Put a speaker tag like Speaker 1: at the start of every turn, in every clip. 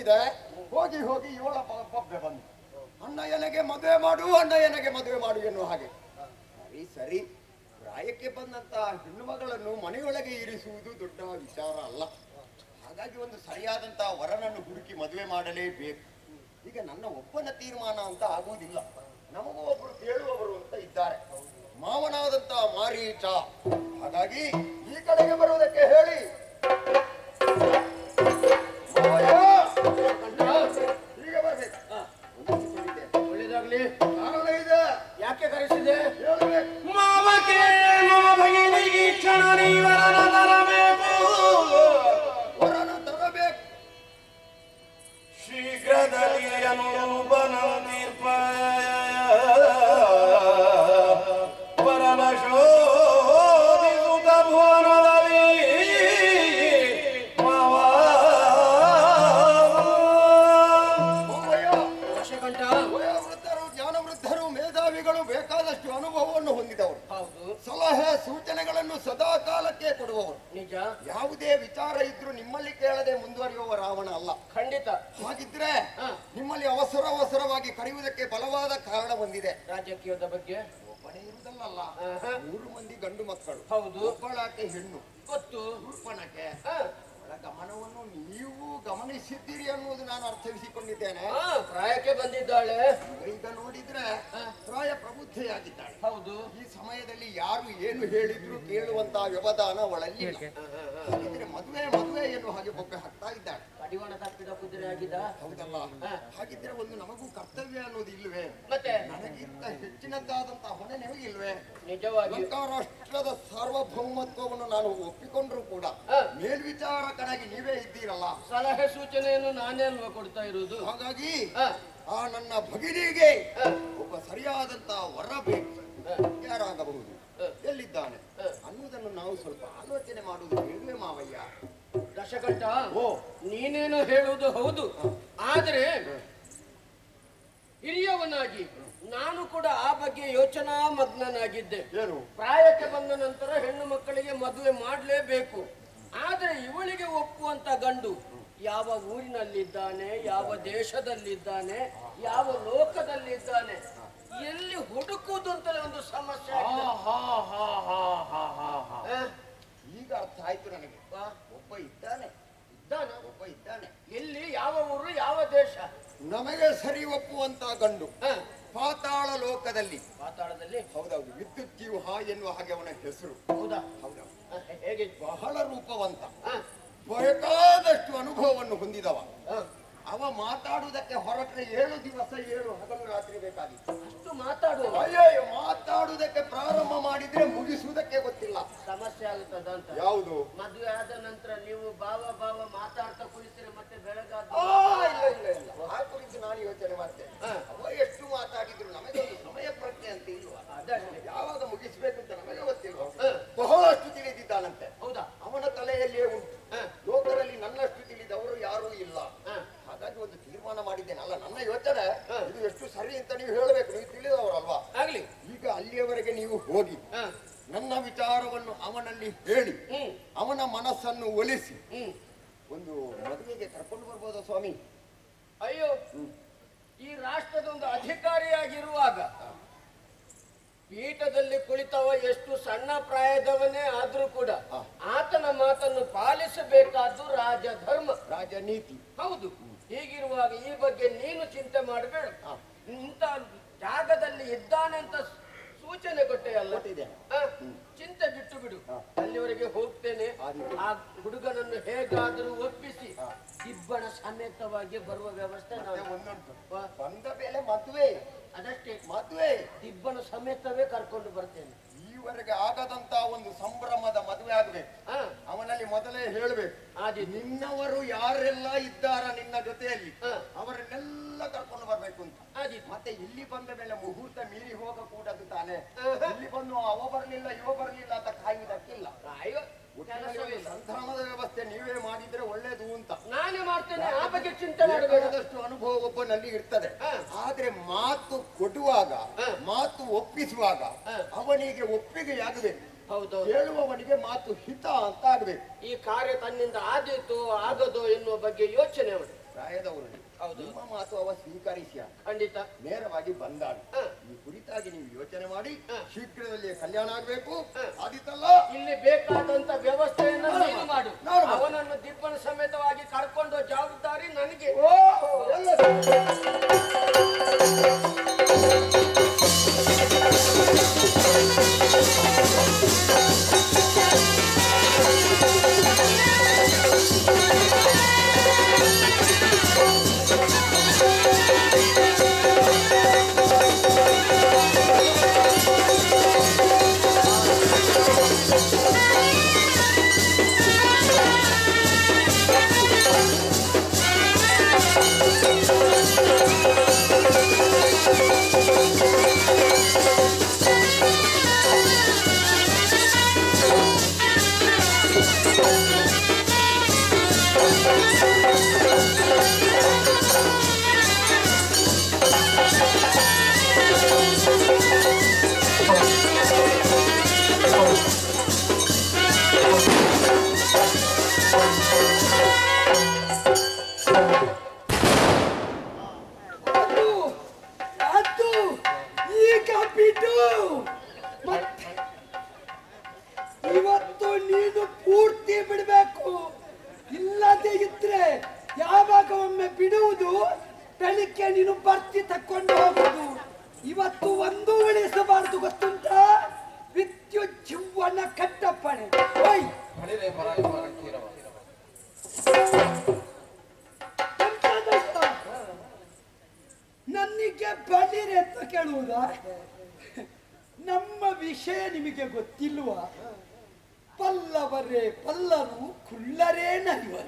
Speaker 1: ಹೋಗಿದೆ ಹೋಗಿ ಹೋಗಿ ಇವಳ ಪ- ಪಬ್ಬೆ ಬಂದು ಅಣ್ಣ ಎನಗೆ ಮದುವೆ ಮಾಡು ಅಣ್ಣ ಎನಗೆ ಮದುವೆ ಮಾಡು ಎನ್ನುವ ಹಾಗೆ ಸರಿ ಸರಿ ಪ್ರಾಯಕ್ಕೆ ಬಂದಂತ ಹೆಣ್ಣು ಮಗಳನ್ನು ಮನೆಯೊಳಗೆ ಇರಿಸುವುದು ದೊಡ್ಡ ವಿಚಾರ ಅಲ್ಲ ಹಾಗಾಗಿ ಒಂದು ಸರಿಯಾದಂತ ವರನನ್ನು ಹುಡುಕಿ ಮದುವೆ ಮಾಡಲೇಬೇಕು ಈಗ ನನ್ನ ಒಬ್ಬನ ತೀರ್ಮಾನ ಅಂತ ಆಗುವುದಿಲ್ಲ ನಮಗೂ ಒಬ್ಬರು ಕೇಳುವವರು ಅಂತ ಇದ್ದಾರೆ ಮಾವನಾದಂತ ಮಾರೀಚ ಹಾಗಾಗಿ ಈ ಕಡೆಗೆ ಬರುವುದಕ್ಕೆ ಹೇಳಿ ಮಾವಯ್ಯ, ಹೀಗೆ ಬರ್ಬೇಕು ಒಪ್ಪಿಕೊಂಡಿದ್ದೆ.
Speaker 2: ಒಳ್ಳೇದಾಗ್ಲಿ
Speaker 1: ಕಾರಣ ಇದೆ
Speaker 2: ಯಾಕೆ ಕರೆಸಿದೆ
Speaker 1: ಹೇಳ್ಬೇಕು
Speaker 3: ಮಾವಕೆ ಮಮ ಭಗಿನಿಗೆ ಕ್ಷಣ ನೀವರನ ತರಬೇಕು
Speaker 1: ವರನ ತರಬೇಕು
Speaker 3: ಶೀಘ್ರದಲ್ಲಿ ಅನುರೂಪನ ತೀರ್ಪ ಪರಮ ಶೋಧಿಸುತ್ತ ಭುವನದಲ್ಲಿ ಮಾವ
Speaker 1: ಮಾವಯ್ಯ
Speaker 2: ವಶಕಂಠ
Speaker 1: ವಯೋವೃದ್ಧರು ಜ್ಞಾನವೃದ್ಧರು ಮೇಧಾವಿಗಳು ಬೇಕಾದಷ್ಟು ಅನುಭವವನ್ನು ಹೊಂದಿದವರು
Speaker 2: ಹೌದು
Speaker 1: ಸಲಹೆ ಸೂಚನೆಗಳನ್ನು ಸದಾ ಕಾಲಕ್ಕೆ ಕೊಡುವವರು
Speaker 2: ನಿಜ
Speaker 1: ಯಾವುದೇ ವಿಚಾರ ಇದ್ರೂ ನಿಮ್ಮಲ್ಲಿ ಕೇಳದೆ ಮುಂದುವರಿಯುವ ರಾವಣ ಅಲ್ಲ
Speaker 2: ಖಂಡಿತ
Speaker 1: ಹಾಗಿದ್ರೆ
Speaker 2: ಹಾ.
Speaker 1: ನಿಮ್ಮಲ್ಲಿ ಅವಸರ ಅವಸರವಾಗಿ ಕರೆಯುವುದಕ್ಕೆ ಬಲವಾದ ಕಾರಣ ಬಂದಿದೆ
Speaker 2: ರಾಜಕೀಯದ ಬಗ್ಗೆ
Speaker 1: ಒಬ್ಬನೇ ಇರುವುದಲ್ಲ
Speaker 2: ಆಹಾ.
Speaker 1: ಮೂರು ಮಂದಿ ಗಂಡು ಮಕ್ಕಳು
Speaker 2: ಹೌದು
Speaker 1: ಒಬ್ಬಳಾಕೆ ಹೆಣ್ಣು
Speaker 2: ಗೊತ್ತು
Speaker 1: ಉರ್ಪಣಕ್ಕೆ
Speaker 2: ಹಾ.
Speaker 1: ಅವಳ ಗಮನವನ್ನು ನೀವು ಗಮನಿಸಿದ್ದೀರಿ ಅನ್ನುವುದು ನಾನು ಅರ್ಥೈಸಿಕೊಂಡಿದ್ದೇನೆ
Speaker 2: ಹಾ, ಪ್ರಾಯಕ್ಕೆ ಬಂದಿದ್ದಾಳೆ
Speaker 1: ಈಗ ನೋಡಿದ್ರೆ ಪ್ರಾಯ ಪ್ರಬುದ್ಧೆಯಾಗಿದ್ದಾಳೆ
Speaker 2: ಹೌದು
Speaker 1: ಈ ಸಮಯದಲ್ಲಿ ಯಾರು ಏನು ಹೇಳಿದ್ರು ಕೇಳುವಂತಹ ವ್ಯವಧಾನ ಅವಳಲ್ಲಿ ಇಲ್ಲ.
Speaker 2: ಹಾ, ಹಾ, ಹಾ.
Speaker 1: ಹಾಗಿದ್ರೆ ಮದುವೆ ಮದುವೆ ಎನ್ನುವ ಹಾಗೆ ಬೊಬ್ಬೆ ಹಾಕ್ತಾ ಇದ್ದಾಳೆ
Speaker 2: ಕಡಿವಾಣ ತಪ್ಪಿದ ಕುದುರೆ ಆಗಿದ
Speaker 1: ಹೌದಲ್ಲ ಹಾಗಿದ್ರೆ ಒಂದು ನಮಗೂ ಕರ್ತವ್ಯ ಅನ್ನೋದು ಇಲ್ವೇ
Speaker 2: ಮತ್ತೆ
Speaker 1: ನನಗಿಂತ ಹೆಚ್ಚಿನದ್ದಾದಂತಹ ಹೊಣೆ ನಿಮಗೆ ಇಲ್ವೇ
Speaker 2: ನಿಜವಾಗಿ
Speaker 1: ಲಂಕಾ ರಾಷ್ಟ್ರದ ಸಾರ್ವಭೌಮತ್ವವನ್ನು ನಾನು ಒಪ್ಪಿಕೊಂಡ್ರು ಕೂಡ
Speaker 2: ಹಾ.
Speaker 1: ಮೇಲ್ವಿಚಾರಕನಾಗಿ ನೀವೇ ಇದ್ದೀರಲ್ಲ
Speaker 2: ಸಲಹೆ ಸೂಚನೆಯನ್ನು ನಾನೇ ಅಲ್ವಾ ಕೊಡ್ತಾ ಇರುವುದು
Speaker 1: ಹಾಗಾಗಿ
Speaker 2: ಹಾ,
Speaker 1: ಆ ನನ್ನ ಭಗಿನಿಗೆ
Speaker 2: ಹಾ,
Speaker 1: ಒಬ್ಬ ಸರಿಯಾದಂತಹ ವರ ಬೇಕು
Speaker 2: ಹಾ.
Speaker 1: ಯಾರಾಗಬಹುದು
Speaker 2: ಹ.
Speaker 1: ಎಲ್ಲಿದ್ದಾನೆ
Speaker 2: ಹ.
Speaker 1: ಅನ್ನುವುದನ್ನು ನಾವು ಸ್ವಲ್ಪ ಆಲೋಚನೆ ಮಾಡುವುದು ಬೇಡವೇ ಮಾವಯ್ಯ
Speaker 2: ದಶಕಂಠ
Speaker 1: ಓ
Speaker 2: ನೀನೇನು ಹೇಳುವುದು ಹೌದು ಆದ್ರೆ ಹಿರಿಯವನಾಗಿ ನಾನು ಕೂಡ ಆ ಬಗ್ಗೆ ಯೋಚನಾ ಮಗ್ನನಾಗಿದ್ದೆ
Speaker 1: ಏನು
Speaker 2: ಪ್ರಾಯಕ್ಕೆ ಬಂದ ನಂತರ ಹೆಣ್ಣು ಮಕ್ಕಳಿಗೆ ಮದುವೆ ಮಾಡಲೇಬೇಕು ಆದ್ರೆ ಇವಳಿಗೆ ಒಪ್ಪುವಂತ ಗಂಡು ಯಾವ ಊರಿನಲ್ಲಿದ್ದಾನೆ ಯಾವ ದೇಶದಲ್ಲಿದ್ದಾನೆ ಯಾವ ಲೋಕದಲ್ಲಿದ್ದಾನೆ ಎಲ್ಲಿ ಹುಡುಕುವುದು ಅಂತಲೇ ಒಂದು ಸಮಸ್ಯೆ ಆಗ್ತದೆ. ಆ,
Speaker 1: ಈಗ ಅರ್ಥ ಆಯ್ತು ನನಗೆ
Speaker 2: ವಾ,
Speaker 1: ಒಬ್ಬ ಇದ್ದಾನೆ
Speaker 2: ಇದ್ದಾನ?
Speaker 1: ಒಬ್ಬ ಇದ್ದಾನೆ
Speaker 2: ಎಲ್ಲಿ ಯಾವ ಊರು ಯಾವ ದೇಶ
Speaker 1: ನಮಗೆ ಸರಿ ಒಪ್ಪುವಂತ ಗಂಡು
Speaker 2: ಹ,
Speaker 1: ಪಾತಾಳ ಲೋಕದಲ್ಲಿ
Speaker 2: ಪಾತಾಳದಲ್ಲಿ
Speaker 1: ಹೌದೌದು ವಿದ್ಯುತ್ ಜೀವ ಎನ್ನುವ ಹಾಗೆ ಅವನ ಹೆಸರು
Speaker 2: ಹೌದಾ
Speaker 1: ಹೌದೌದು
Speaker 2: ಹ, ಹೇಗೆ
Speaker 1: ಬಹಳ ರೂಪವಂತ
Speaker 2: ಹ,
Speaker 1: ಬೇಕಾದಷ್ಟು ಅನುಭವವನ್ನು ಹೊಂದಿದವ
Speaker 2: ಹ,
Speaker 1: ಅವ ಮಾತಾಡುವುದಕ್ಕೆ ಹೊರಟ್ರೆ ಏಳು ದಿವಸ ಏಳು ಹಗಲು ರಾತ್ರಿ ಬೇಕಾಗಿತ್ತು
Speaker 2: ಅಷ್ಟು ಮಾತಾಡುವ
Speaker 1: ಅಯ್ಯಯ್ಯೋ ಮಾತಾಡುವುದಕ್ಕೆ ಪ್ರಾರಂಭ ಮಾಡಿದ್ರೆ ಮುಗಿಸುವುದಕ್ಕೆ ಗೊತ್ತಿಲ್ಲ
Speaker 2: ಸಮಸ್ಯೆ ಆಗುತ್ತದ ಅಂತ
Speaker 1: ಯಾವುದು
Speaker 2: ಮದುವೆ ಆದ ನಂತರ ನೀವು ಭಾವ ಭಾವ ಮಾತಾಡ್ತಾ ಕುಳಿತರೆ ಮತ್ತೆ ಬೆಳಗಾದ
Speaker 1: ಆ, ಇಲ್ಲ ಇಲ್ಲ ಇಲ್ಲ ಆ ಕುರಿತು ನಾನು ಯೋಚನೆ ಮಾಡ್ತೇನೆ
Speaker 2: ಹ.
Speaker 1: ಅವ ಎಷ್ಟು ಮಾತಾಡಿದ್ರು ನಮಗೊಂದು ಸಮಯ ಪ್ರಜ್ಞೆ ಅಂತ ಇಲ್ವಾ
Speaker 2: ಅದಷ್ಟೇ
Speaker 1: ಯಾವಾಗ ಮುಗಿಸ್ಬೇಕು ಅಂತ ನಮಗೆ ಗೊತ್ತಿಲ್ವಾ
Speaker 2: ಹ.
Speaker 1: ಬಹಳಷ್ಟು ತಿಳಿದಿದ್ದಾನಂತೆ
Speaker 2: ಹೌದಾ
Speaker 1: ಅವನ ತಲೆಯಲ್ಲಿಯೇ ಉಂಟು
Speaker 2: ಹ.
Speaker 1: ಲೋಕದಲ್ಲಿ ನನ್ನಷ್ಟು ತಿಳಿದವರು ಯಾರೂ ಇಲ್ಲ
Speaker 2: ಹ.
Speaker 1: ಹಾಗಾಗಿ ಒಂದು ತೀರ್ಮಾನ ಮಾಡಿದ್ದೇನೆ ಅಲ್ಲ ನನ್ನ ಯೋಚನೆ
Speaker 2: ಹ.
Speaker 1: ಇದು ಎಷ್ಟು ಸರಿ ಅಂತ ನೀವು ಹೇಳಬೇಕು ನೀವು ತಿಳಿದವರಲ್ವಾ
Speaker 2: ಆಗ್ಲಿ
Speaker 1: ಈಗ ಅಲ್ಲಿಯವರೆಗೆ ನೀವು ಹೋಗಿ
Speaker 2: ಹ,
Speaker 1: ನನ್ನ ವಿಚಾರವನ್ನು ಅವನಲ್ಲಿ ಹೇಳಿ
Speaker 2: ಹ್ಮ್
Speaker 1: ಅವನ ಮನಸ್ಸನ್ನು ಒಲಿಸಿ
Speaker 2: ಹ್ಮ್
Speaker 1: ಒಂದು ಮದುವೆಗೆ ಕರ್ಕೊಂಡು ಬರ್ಬೋದಾ ಸ್ವಾಮಿ
Speaker 2: ಅಯ್ಯೋ ಈ ರಾಷ್ಟ್ರದ ಒಂದು ಅಧಿಕಾರಿಯಾಗಿರುವಾಗ ಪೀಠದಲ್ಲಿ ಕುಳಿತವ ಎಷ್ಟು ಸಣ್ಣ ಪ್ರಾಯದವನೇ ಆದ್ರೂ ಕೂಡ
Speaker 1: ಹ.
Speaker 2: ಆತನ ಮಾತನ್ನು ಪಾಲಿಸಬೇಕಾದ್ದು ರಾಜಧರ್ಮ
Speaker 1: ರಾಜನೀತಿ
Speaker 2: ಹೌದು ಹೀಗಿರುವಾಗ ಈ ಬಗ್ಗೆ ನೀನು ಚಿಂತೆ ಮಾಡಬೇಡ
Speaker 1: ಹ.
Speaker 2: ಇಂಥ ಜಾಗದಲ್ಲಿ ಇದ್ದಾನೆ ಅಂತ ಸೂಚನೆ ಕೊಟ್ಟೆಯಲ್ಲ
Speaker 1: ಕೊಟ್ಟಿದ್ದೇನೆ.
Speaker 2: ಹ? ಚಿಂತೆ ಬಿಟ್ಟು ಬಿಡು
Speaker 1: ಹ.
Speaker 2: ಅಲ್ಲಿವರೆಗೆ ಹೋಗ್ತೇನೆ
Speaker 1: ಆದೀತು.
Speaker 2: ಆ ಹುಡುಗನನ್ನು ಹೇಗಾದರೂ ಒಪ್ಪಿಸಿ ಇಬ್ಬನ ಸಮೇತವಾಗಿ ಬರುವ ವ್ಯವಸ್ಥೆ
Speaker 1: ಮತ್ತೆ
Speaker 2: ನಾನು
Speaker 1: ಒಂದುಂಟು
Speaker 2: ವ-
Speaker 1: ಬಂದ ಮೇಲೆ ಮದುವೆ
Speaker 2: ಅದಷ್ಟೇ
Speaker 1: ಮದುವೆ
Speaker 2: ಇಬ್ಬನ ಸಮೇತವೇ ಕರ್ಕೊಂಡು ಬರ್ತೇನೆ
Speaker 1: ಈವರೆಗೆ ಆಗದಂತ ಒಂದು ಸಂಭ್ರಮದ ಮದುವೆ ಆಗ್ಬೇಕು
Speaker 2: ಹ
Speaker 1: ಅವನಲ್ಲಿ ಮೊದಲೇ ಹೇಳ್ಬೇಕು
Speaker 2: ಆದೀತು
Speaker 1: ನಿನ್ನವರು ಯಾರೆಲ್ಲ ಇದ್ದಾರ ನಿನ್ನ ಜೊತೆಯಲ್ಲಿ
Speaker 2: ಹ.
Speaker 1: ಅವರನ್ನೆಲ್ಲ ಕರ್ಕೊಂಡು ಬರ್ಬೇಕು ಅಂತ
Speaker 2: ಆದೀತು
Speaker 1: ಮತ್ತೆ ಇಲ್ಲಿ ಬಂದ ಮೇಲೆ ಮುಹೂರ್ತ ಮೀರಿ ಹೋಗಕೂಡದು ತಾನೆ
Speaker 2: ಹ.
Speaker 1: ಇಲ್ಲಿ ಬಂದು ಅವ ಬರ್ಲಿಲ್ಲ ಇವ ಬರ್ಲಿಲ್ಲ ಅಂತ ಕಾಯುವುದಕ್ಕಿಲ್ಲ
Speaker 2: ಅಯ್ಯೋ
Speaker 1: ಒಟ್ಟಿನಲ್ಲಿ
Speaker 2: ಕೆಲಸವೇ
Speaker 1: ಒಂದು
Speaker 2: ಇಲ್ಲ.
Speaker 1: ಸಂಧಾನದ ವ್ಯವಸ್ಥೆ ನೀವೇ ಮಾಡಿದ್ರೆ ಒಳ್ಳೇದು ಅಂತ
Speaker 2: ನಾನೇ ಮಾಡ್ತೇನೆ ಆ ಬಗ್ಗೆ ಚಿಂತೆ ಮಾಡಬೇಡ
Speaker 1: ಬೇಕಾದಷ್ಟು ಅನುಭವ ಒಬ್ಬನಲ್ಲಿ ಇರ್ತದೆ
Speaker 2: ಹ.
Speaker 1: ಆದ್ರೆ ಮಾತು ಕೊಡುವಾಗ
Speaker 2: ಹ.
Speaker 1: ಮಾತು ಒಪ್ಪಿಸುವಾಗ
Speaker 2: ಹ.
Speaker 1: ಅವನಿಗೆ ಒಪ್ಪಿಗೆಯಾಗಬೇಕು
Speaker 2: ಹೌದೌದು
Speaker 1: ಹೇಳುವವನಿಗೆ ಮಾತು ಹಿತ ಅಂತ ಆಗ್ಬೇಕು
Speaker 2: ಈ ಕಾರ್ಯ ತನ್ನಿಂದ ಆದೀತು ಆಗದೋ ಎನ್ನುವ ಬಗ್ಗೆ ಯೋಚನೆ ಮಾಡು
Speaker 1: ಪ್ರಾಯದವರು
Speaker 2: ಹೌದು.
Speaker 1: ನಿಮ್ಮ ಮಾತು ಅವ ಸ್ವೀಕರಿಸ್ಯ
Speaker 2: ಖಂಡಿತ
Speaker 1: ನೇರವಾಗಿ ಬಂದಾನ
Speaker 2: ಹ.
Speaker 1: ಈ ಕುರಿತಾಗಿ ನೀವು ಯೋಚನೆ ಮಾಡಿ
Speaker 2: ಹ.
Speaker 1: ಶೀಘ್ರದಲ್ಲಿ ಕಲ್ಯಾಣ ಆಗ್ಬೇಕು
Speaker 2: ಹ.
Speaker 1: ಆದಿತ್ತಲ್ಲ
Speaker 2: ಇಲ್ಲಿ ಬೇಕಾದಂತ ವ್ಯವಸ್ಥೆಯನ್ನು
Speaker 1: ನಾನು
Speaker 2: ನೀನು ಮಾಡು
Speaker 1: ನಾನು ಮಾಡ್ತೇನೆ.
Speaker 2: ಅವನನ್ನು ದಿಬ್ಬನ ಸಮೇತವಾಗಿ ಕರ್ಕೊಂಡು ಜವಾಬ್ದಾರಿ ನನಗೆ
Speaker 1: ಓ ಎಲ್ಲ
Speaker 4: ಅದು ಅದು ಈಗ ಬಿಡು ಮತ್ತೆ ಇವತ್ತು ನೀನು ಪೂರ್ತಿ ಬಿಡಬೇಕು ಇಲ್ಲದೆ ಇದ್ರೆ ಯಾವಾಗ ಒಮ್ಮೆ ಬಿಡುವುದು ಬೆಳಿಗ್ಗೆ ನೀನು ಬರ್ತಿ ತಕೊಂಡು ಹೋಗುದು ಇವತ್ತು ಒಂದು ಉಳಿಸಬಾರದು ಗೊತ್ತುಂಟ ವಿದ್ಯುತ್ ಜೀವನ ಕಟ್ಟಪ್ಪಣೆ ಓಯ್ ಎಂತದಯ್ಯ? ನನಗೆ ಬಲಿರೆ ಅಂತ ಕೇಳುವುದ ನಮ್ಮ ವಿಷಯ ನಿಮಗೆ ಗೊತ್ತಿಲ್ವಾ ಪಲ್ಲವರೇ ಪಲ್ಲರು ಕುಳ್ಳರೇ ನಲಿವರು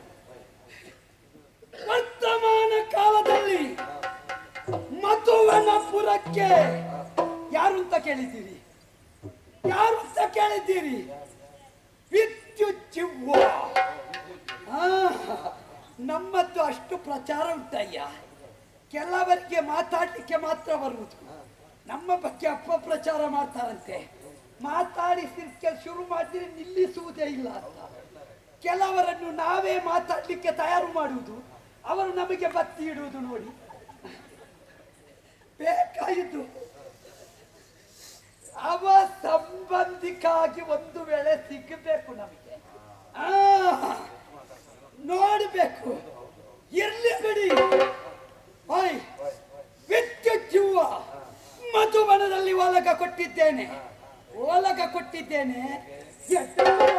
Speaker 4: ವರ್ತಮಾನ ಕಾಲದಲ್ಲಿ ಮಧುವನಪುರಕ್ಕೆ ಯಾರು ಅಂತ ಕೇಳಿದ್ದೀರಿ ಯಾರು ಅಂತ ಕೇಳಿದ್ದೀರಿ ವಿದ್ಯುತ್ ಚಿವ್ವ ಆ, ನಮ್ಮದ್ದು ಅಷ್ಟು ಪ್ರಚಾರ ಉಂಟಯ್ಯ ಕೆಲವರಿಗೆ ಮಾತಾಡ್ಲಿಕ್ಕೆ ಮಾತ್ರ ಬರುವುದು ನಮ್ಮ ಬಗ್ಗೆ ಅಪಪ್ರಚಾರ ಮಾಡ್ತಾರಂತೆ ಮಾತಾಡಿಸಲಿಕ್ಕೆ ಶುರು ಮಾಡಿದ್ರೆ ನಿಲ್ಲಿಸುವುದೇ ಇಲ್ಲ ಅಂತ ಕೆಲವರನ್ನು ನಾವೇ ಮಾತಾಡ್ಲಿಕ್ಕೆ ತಯಾರು ಮಾಡುವುದು ಅವರು ನಮಗೆ ಬತ್ತಿ ಇಡುವುದು ನೋಡಿ ಬೇಕಾಯಿತು ಅವ ಸಂಬಂಧಿಕಾಗಿ ಒಂದು ವೇಳೆ ಸಿಗಬೇಕು ನಮಗೆ ಆ ನೋಡ್ಬೇಕು ಇರ್ಲಿ ಬಿಡಿ ಓಯ್ ವಿದ್ಯುತ್ ಜೀವ ಮಧುಬನದಲ್ಲಿ ಒಲಗ ಕೊಟ್ಟಿದ್ದೇನೆ ಒಲಗ ಕೊಟ್ಟಿದ್ದೇನೆ ಎಡ್ಡ-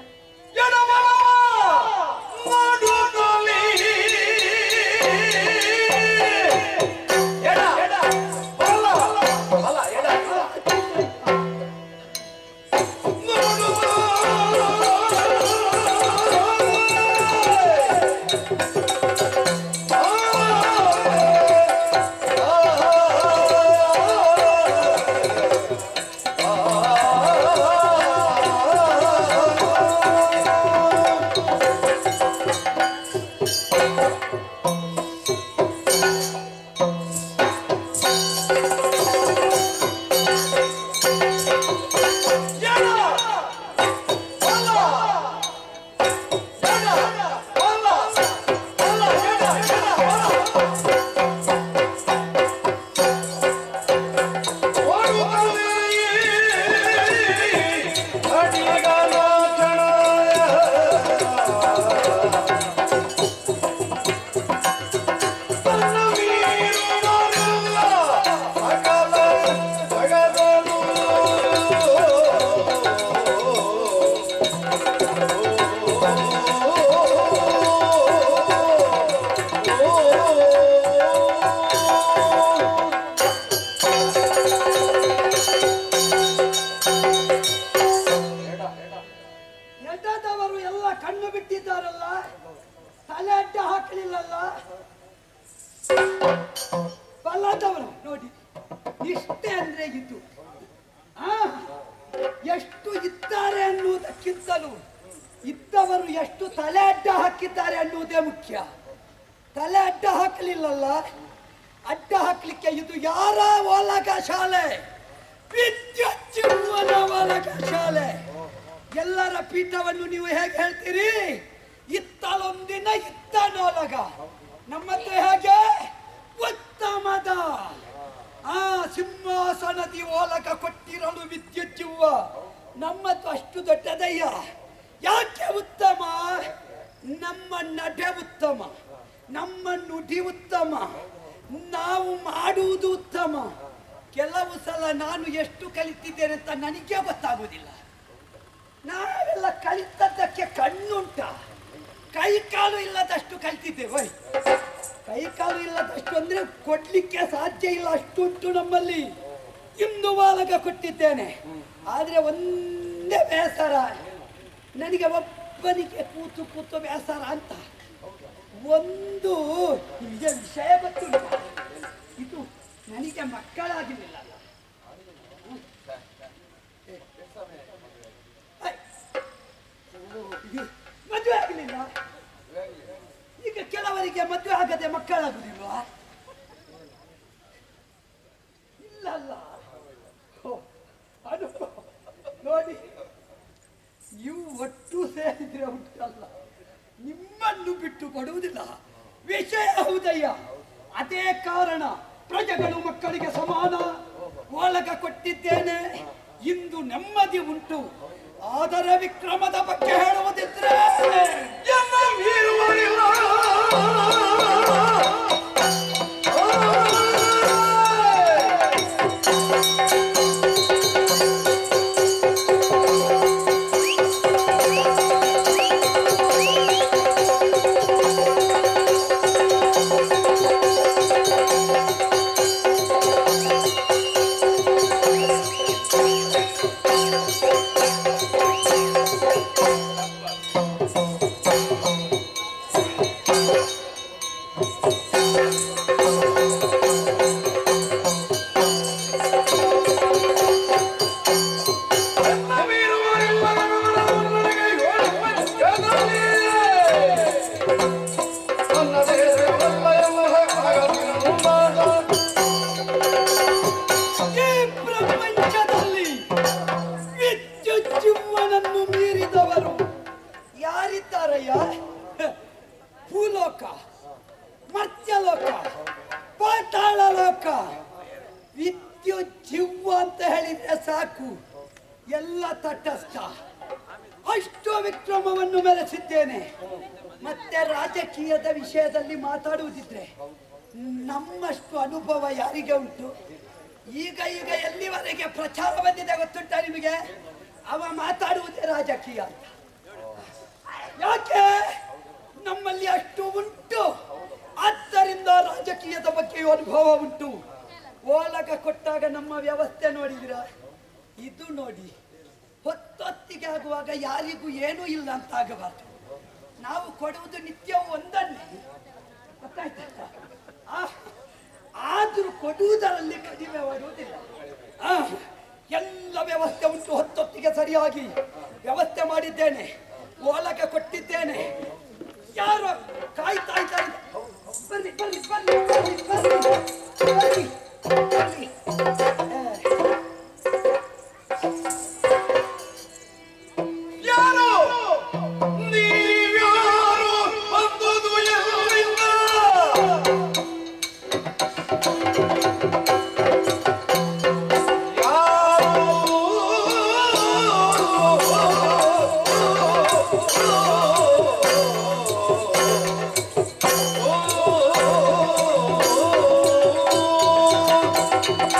Speaker 4: ಎಡದವರು ಎಲ್ಲ ಕಣ್ಣು ಬಿಟ್ಟಿದ್ದಾರಲ್ಲ ತಲೆ ಅಡ್ಡ ಹಾಕಲಿಲ್ಲಲ್ಲ ಬಲ್ಲದವರು ನೋಡಿ ಇಷ್ಟೇ ಅಂದ್ರೆ ಇದು ಆ, ಎಷ್ಟು ಇದ್ದಾರೆ ಅನ್ನುವುದಕ್ಕಿಂತಲೂ ಇದ್ದವರು ಎಷ್ಟು ತಲೆ ಅಡ್ಡ ಹಾಕಿದ್ದಾರೆ ಅನ್ನುವುದೇ ಮುಖ್ಯ ತಲೆ ಅಡ್ಡ ಹಾಕಲಿಲ್ಲಲ್ಲ ಅಡ್ಡ ಹಾಕ್ಲಿಕ್ಕೆ ಇದು ಯಾರ ಓಲಗ ಶಾಲೆ ವಿದ್ಯುತ್ ಜೀವನ ಓಲಗ ಶಾಲೆ ಎಲ್ಲರ ಪೀಠವನ್ನು ನೀವು ಹೇಗೆ ಹೇಳ್ತೀರಿ ಇತ್ತಲೊಂದಿನ ಇತ್ತ ನೋಲಗ ನಮ್ಮತ್ತೆ ಹೇಗೆ ಉತ್ತಮದ ಆ ಸಿಂಹಾಸನದಿ ಓಲಕ ಕೊಟ್ಟಿರಲು ವಿದ್ಯುತ್ ಜೀವ ನಮ್ಮದು ಅಷ್ಟು ದೊಡ್ಡದಯ್ಯ ಯಾಕೆ ಉತ್ತಮ ನಮ್ಮ ನಡೆ ಉತ್ತಮ ನಮ್ಮ ನುಡಿ ಉತ್ತಮ ನಾವು ಮಾಡುವುದು ಉತ್ತಮ ಕೆಲವು ಸಲ ನಾನು ಎಷ್ಟು ಕಲಿತಿದ್ದೇನೆ ಅಂತ ನನಗೆ ಗೊತ್ತಾಗುವುದಿಲ್ಲ ನಾವೆಲ್ಲ ಕಲಿತದ್ದಕ್ಕೆ ಕಣ್ಣುಂಟ ಕೈ ಕಾಲು ಇಲ್ಲದಷ್ಟು ಕಲಿತಿದ್ದೇವೆ ಕೈ ಕಾಲು ಇಲ್ಲದಷ್ಟು ಅಂದ್ರೆ ಕೊಡ್ಲಿಕ್ಕೆ ಸಾಧ್ಯ ಇಲ್ಲ ಅಷ್ಟುಂಟು ನಮ್ಮಲ್ಲಿ ಇಂದು ಬಾಲಕ ಕೊಟ್ಟಿದ್ದೇನೆ ಆದ್ರೆ ಒಂದೇ ಬೇಸರ ನನಗೆ ಒಬ್ಬನಿಗೆ ಕೂತು ಕೂತು ಬೇಸರ ಅಂತ ಒಂದು ನಿಮಗೆ ವಿಷಯ ಗೊತ್ತುಂಟ ಇದು ನನಗೆ ಮಕ್ಕಳಾಗಲಿಲ್ಲ ಮದುವೆ ಆಗಲಿಲ್ಲ ಈಗ ಕೆಲವರಿಗೆ ಮದುವೆ ಆಗದೆ ಮಕ್ಕಳಾಗುದಿಲ್ವಾ ಇಲ್ಲ ಅಲ್ಲ ಓ, ಅನುಭವ ನೋಡಿ ನೀವು ಒಟ್ಟು ಸೇರಿದ್ರೆ ಉಂಟಲ್ಲ ನಿಮ್ಮನ್ನು ಬಿಟ್ಟು ಕೊಡುವುದಿಲ್ಲ ವಿಷಯ ಹೌದಯ್ಯ ಅದೇ ಕಾರಣ ಪ್ರಜೆಗಳು ಮಕ್ಕಳಿಗೆ ಸಮಾನ ಒಳಗ ಕೊಟ್ಟಿದ್ದೇನೆ ಇಂದು ನೆಮ್ಮದಿ ಉಂಟು ಆದರೆ ವಿಕ್ರಮದ ಬಗ್ಗೆ ಹೇಳುವುದಿದ್ರೆ
Speaker 3: ಎನ್ನ ಮೀರುವರಿಲ್ಲ. ಎನ್ನ ಮೀರುವರಿಲ್ಲ ನನಗೆ ಯೋಚಿಸಲಿ. ನನ್ನ ದೇಹವಲ್ಲ ಎಲ್ಲ ಹಗಲಿನ ಮಾಡ.
Speaker 4: ಈ ಪ್ರಪಂಚದಲ್ಲಿ ವಿದ್ಯುತ್ ಜೀವನನ್ನು ಮೀರಿದವರು ಯಾರಿದ್ದಾರಯ್ಯ ಭೂಲೋಕ ಮರ್ತ್ಯಲೋಕ ಪಾತಾಳ ಲೋಕ ವಿದ್ಯುತ್ ಜೀವ ಅಂತ ಹೇಳಿದ್ರೆ ಸಾಕು ಎಲ್ಲ ತಟಸ್ಥ ಅಷ್ಟು ವಿಕ್ರಮವನ್ನು ಮೆರೆಸಿದ್ದೇನೆ ಮತ್ತೆ ರಾಜಕೀಯದ ವಿಷಯದಲ್ಲಿ ಮಾತಾಡುವುದಿದ್ರೆ ನಮ್ಮಷ್ಟು ಅನುಭವ ಯಾರಿಗೆ ಉಂಟು ಈಗ ಈಗ ಎಲ್ಲಿವರೆಗೆ ಪ್ರಚಾರ ಬಂದಿದೆ ಗೊತ್ತುಂಟ ನಿಮಗೆ ಅವ ಮಾತಾಡುವುದೇ ರಾಜಕೀಯ ಅಂತ ಯಾಕೆ ನಮ್ಮಲ್ಲಿ ಅಷ್ಟು ಉಂಟು ಆದ್ದರಿಂದ ರಾಜಕೀಯದ ಬಗ್ಗೆಯೂ ಅನುಭವ ಉಂಟು ಓಲಗ ಕೊಟ್ಟಾಗ ನಮ್ಮ ವ್ಯವಸ್ಥೆ ನೋಡಿದಿರ ಇದು ನೋಡಿ ಹೊತ್ತೊತ್ತಿಗೆ ಆಗುವಾಗ ಯಾರಿಗೂ ಏನೂ ಇಲ್ಲ ಅಂತ ಆಗಬಾರ್ದು ನಾವು ಕೊಡುವುದು ನಿತ್ಯವೂ ಒಂದನ್ನೇ ಗೊತ್ತಾಯ್ತಾ ಆ, ಆದ್ರೂ ಕೊಡುವುದರಲ್ಲಿ ಕಡಿಮೆ ಮಾಡುವುದಿಲ್ಲ ಆ, ಎಲ್ಲ ವ್ಯವಸ್ಥೆ ಉಂಟು ಹೊತ್ತೊತ್ತಿಗೆ ಸರಿಯಾಗಿ ವ್ಯವಸ್ಥೆ ಮಾಡಿದ್ದೇನೆ ಓಲಗ ಕೊಟ್ಟಿದ್ದೇನೆ ಯಾರು ಕಾಯ್ತಾ ಇದ್ದಾರೆ ಬರ್ರಿ ಬರ್ರಿ ಬರ್ರಿ ಬರ್ರಿ ಬರ್ರಿ ಬರ್ರಿ ಬರ್ರಿ
Speaker 3: ಯಾರು ನೀವ್ಯಾರು ಬಂದುದು ಎಲ್ಲಿಂದ ಯಾರು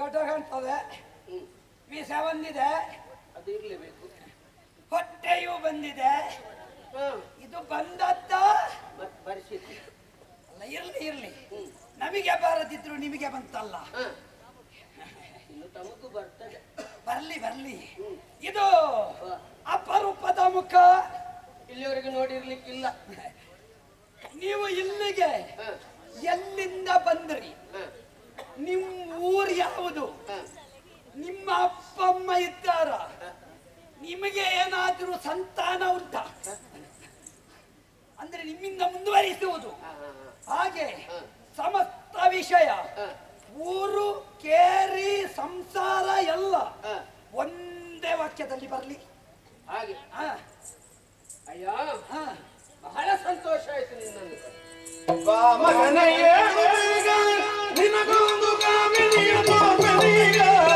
Speaker 4: ಘಟ ಕಾಣ್ತದೆ
Speaker 2: ಹ್ಮ್
Speaker 4: ವಿಷ ಬಂದಿದೆ
Speaker 2: ಅದು ಇರ್ಲೇಬೇಕು
Speaker 4: ಹೊಟ್ಟೆಯೂ ಬಂದಿದೆ
Speaker 2: ಹಾ
Speaker 4: ಇದು ಬಂದದ್ದ
Speaker 2: ಮತ್ ಪರಿಸ್ಥಿತಿ
Speaker 4: ಅಲ್ಲ ಇರ್ಲಿ ಇರ್ಲಿ
Speaker 2: ಹ್ಮ್
Speaker 4: ನಮಗೆ ಬಾರದಿದ್ರು ನಿಮಗೆ ಬಂತಲ್ಲ
Speaker 2: ಹಾ ಇನ್ನು ತಮಗೂ ಬರ್ತದೆ
Speaker 4: ಬರ್ಲಿ ಬರ್ಲಿ
Speaker 2: ಹ್ಮ್
Speaker 4: ಇದು
Speaker 2: ವಾ.
Speaker 4: ಅಪರೂಪದ ಮುಖ
Speaker 2: ಇಲ್ಲಿವರೆಗೆ ನೋಡಿರ್ಲಿಕ್ಕಿಲ್ಲ
Speaker 4: ನೀವು ಇಲ್ಲಿಗೆ
Speaker 2: ಹಾ
Speaker 4: ಎಲ್ಲಿಂದ ಬಂದ್ರಿ
Speaker 2: ಹಾ
Speaker 4: ನಿಮ್ಮ ಊರು ಯಾವುದು
Speaker 2: ಹಾ
Speaker 4: ನಿಮ್ಮ ಅಪ್ಪ ಅಮ್ಮ ಇದ್ದಾರ ನಿಮಗೆ ಏನಾದ್ರೂ ಸಂತಾನ ಉಂಟಾ ಅಂದ್ರೆ ನಿಮ್ಮಿಂದ ಮುಂದುವರಿಸುವುದು
Speaker 2: ಹಾ ಹಾ
Speaker 4: ಹಾಗೆ
Speaker 2: ಹ.
Speaker 4: ಸಮಸ್ತ ವಿಷಯ
Speaker 2: ಹಾ
Speaker 4: ಊರು ಕೇರಿ ಸಂಸಾರ ಎಲ್ಲ
Speaker 2: ಹಾ
Speaker 4: ಒಂದೇ ವಾಕ್ಯದಲ್ಲಿ ಬರ್ಲಿ
Speaker 2: ಹಾಗೆ
Speaker 4: ಹ,
Speaker 2: ಅಯ್ಯ
Speaker 4: ಹ.
Speaker 2: ಬಹಳ ಸಂತೋಷ ಆಯ್ತು ನಿನ್ನನ್ನು
Speaker 3: ಬಾ ಮಗನೇ ಏಳು ಈಗ ನಿನಗೊಂದು ಕಾಮಿನಿಯ ಮಾತನೀಗ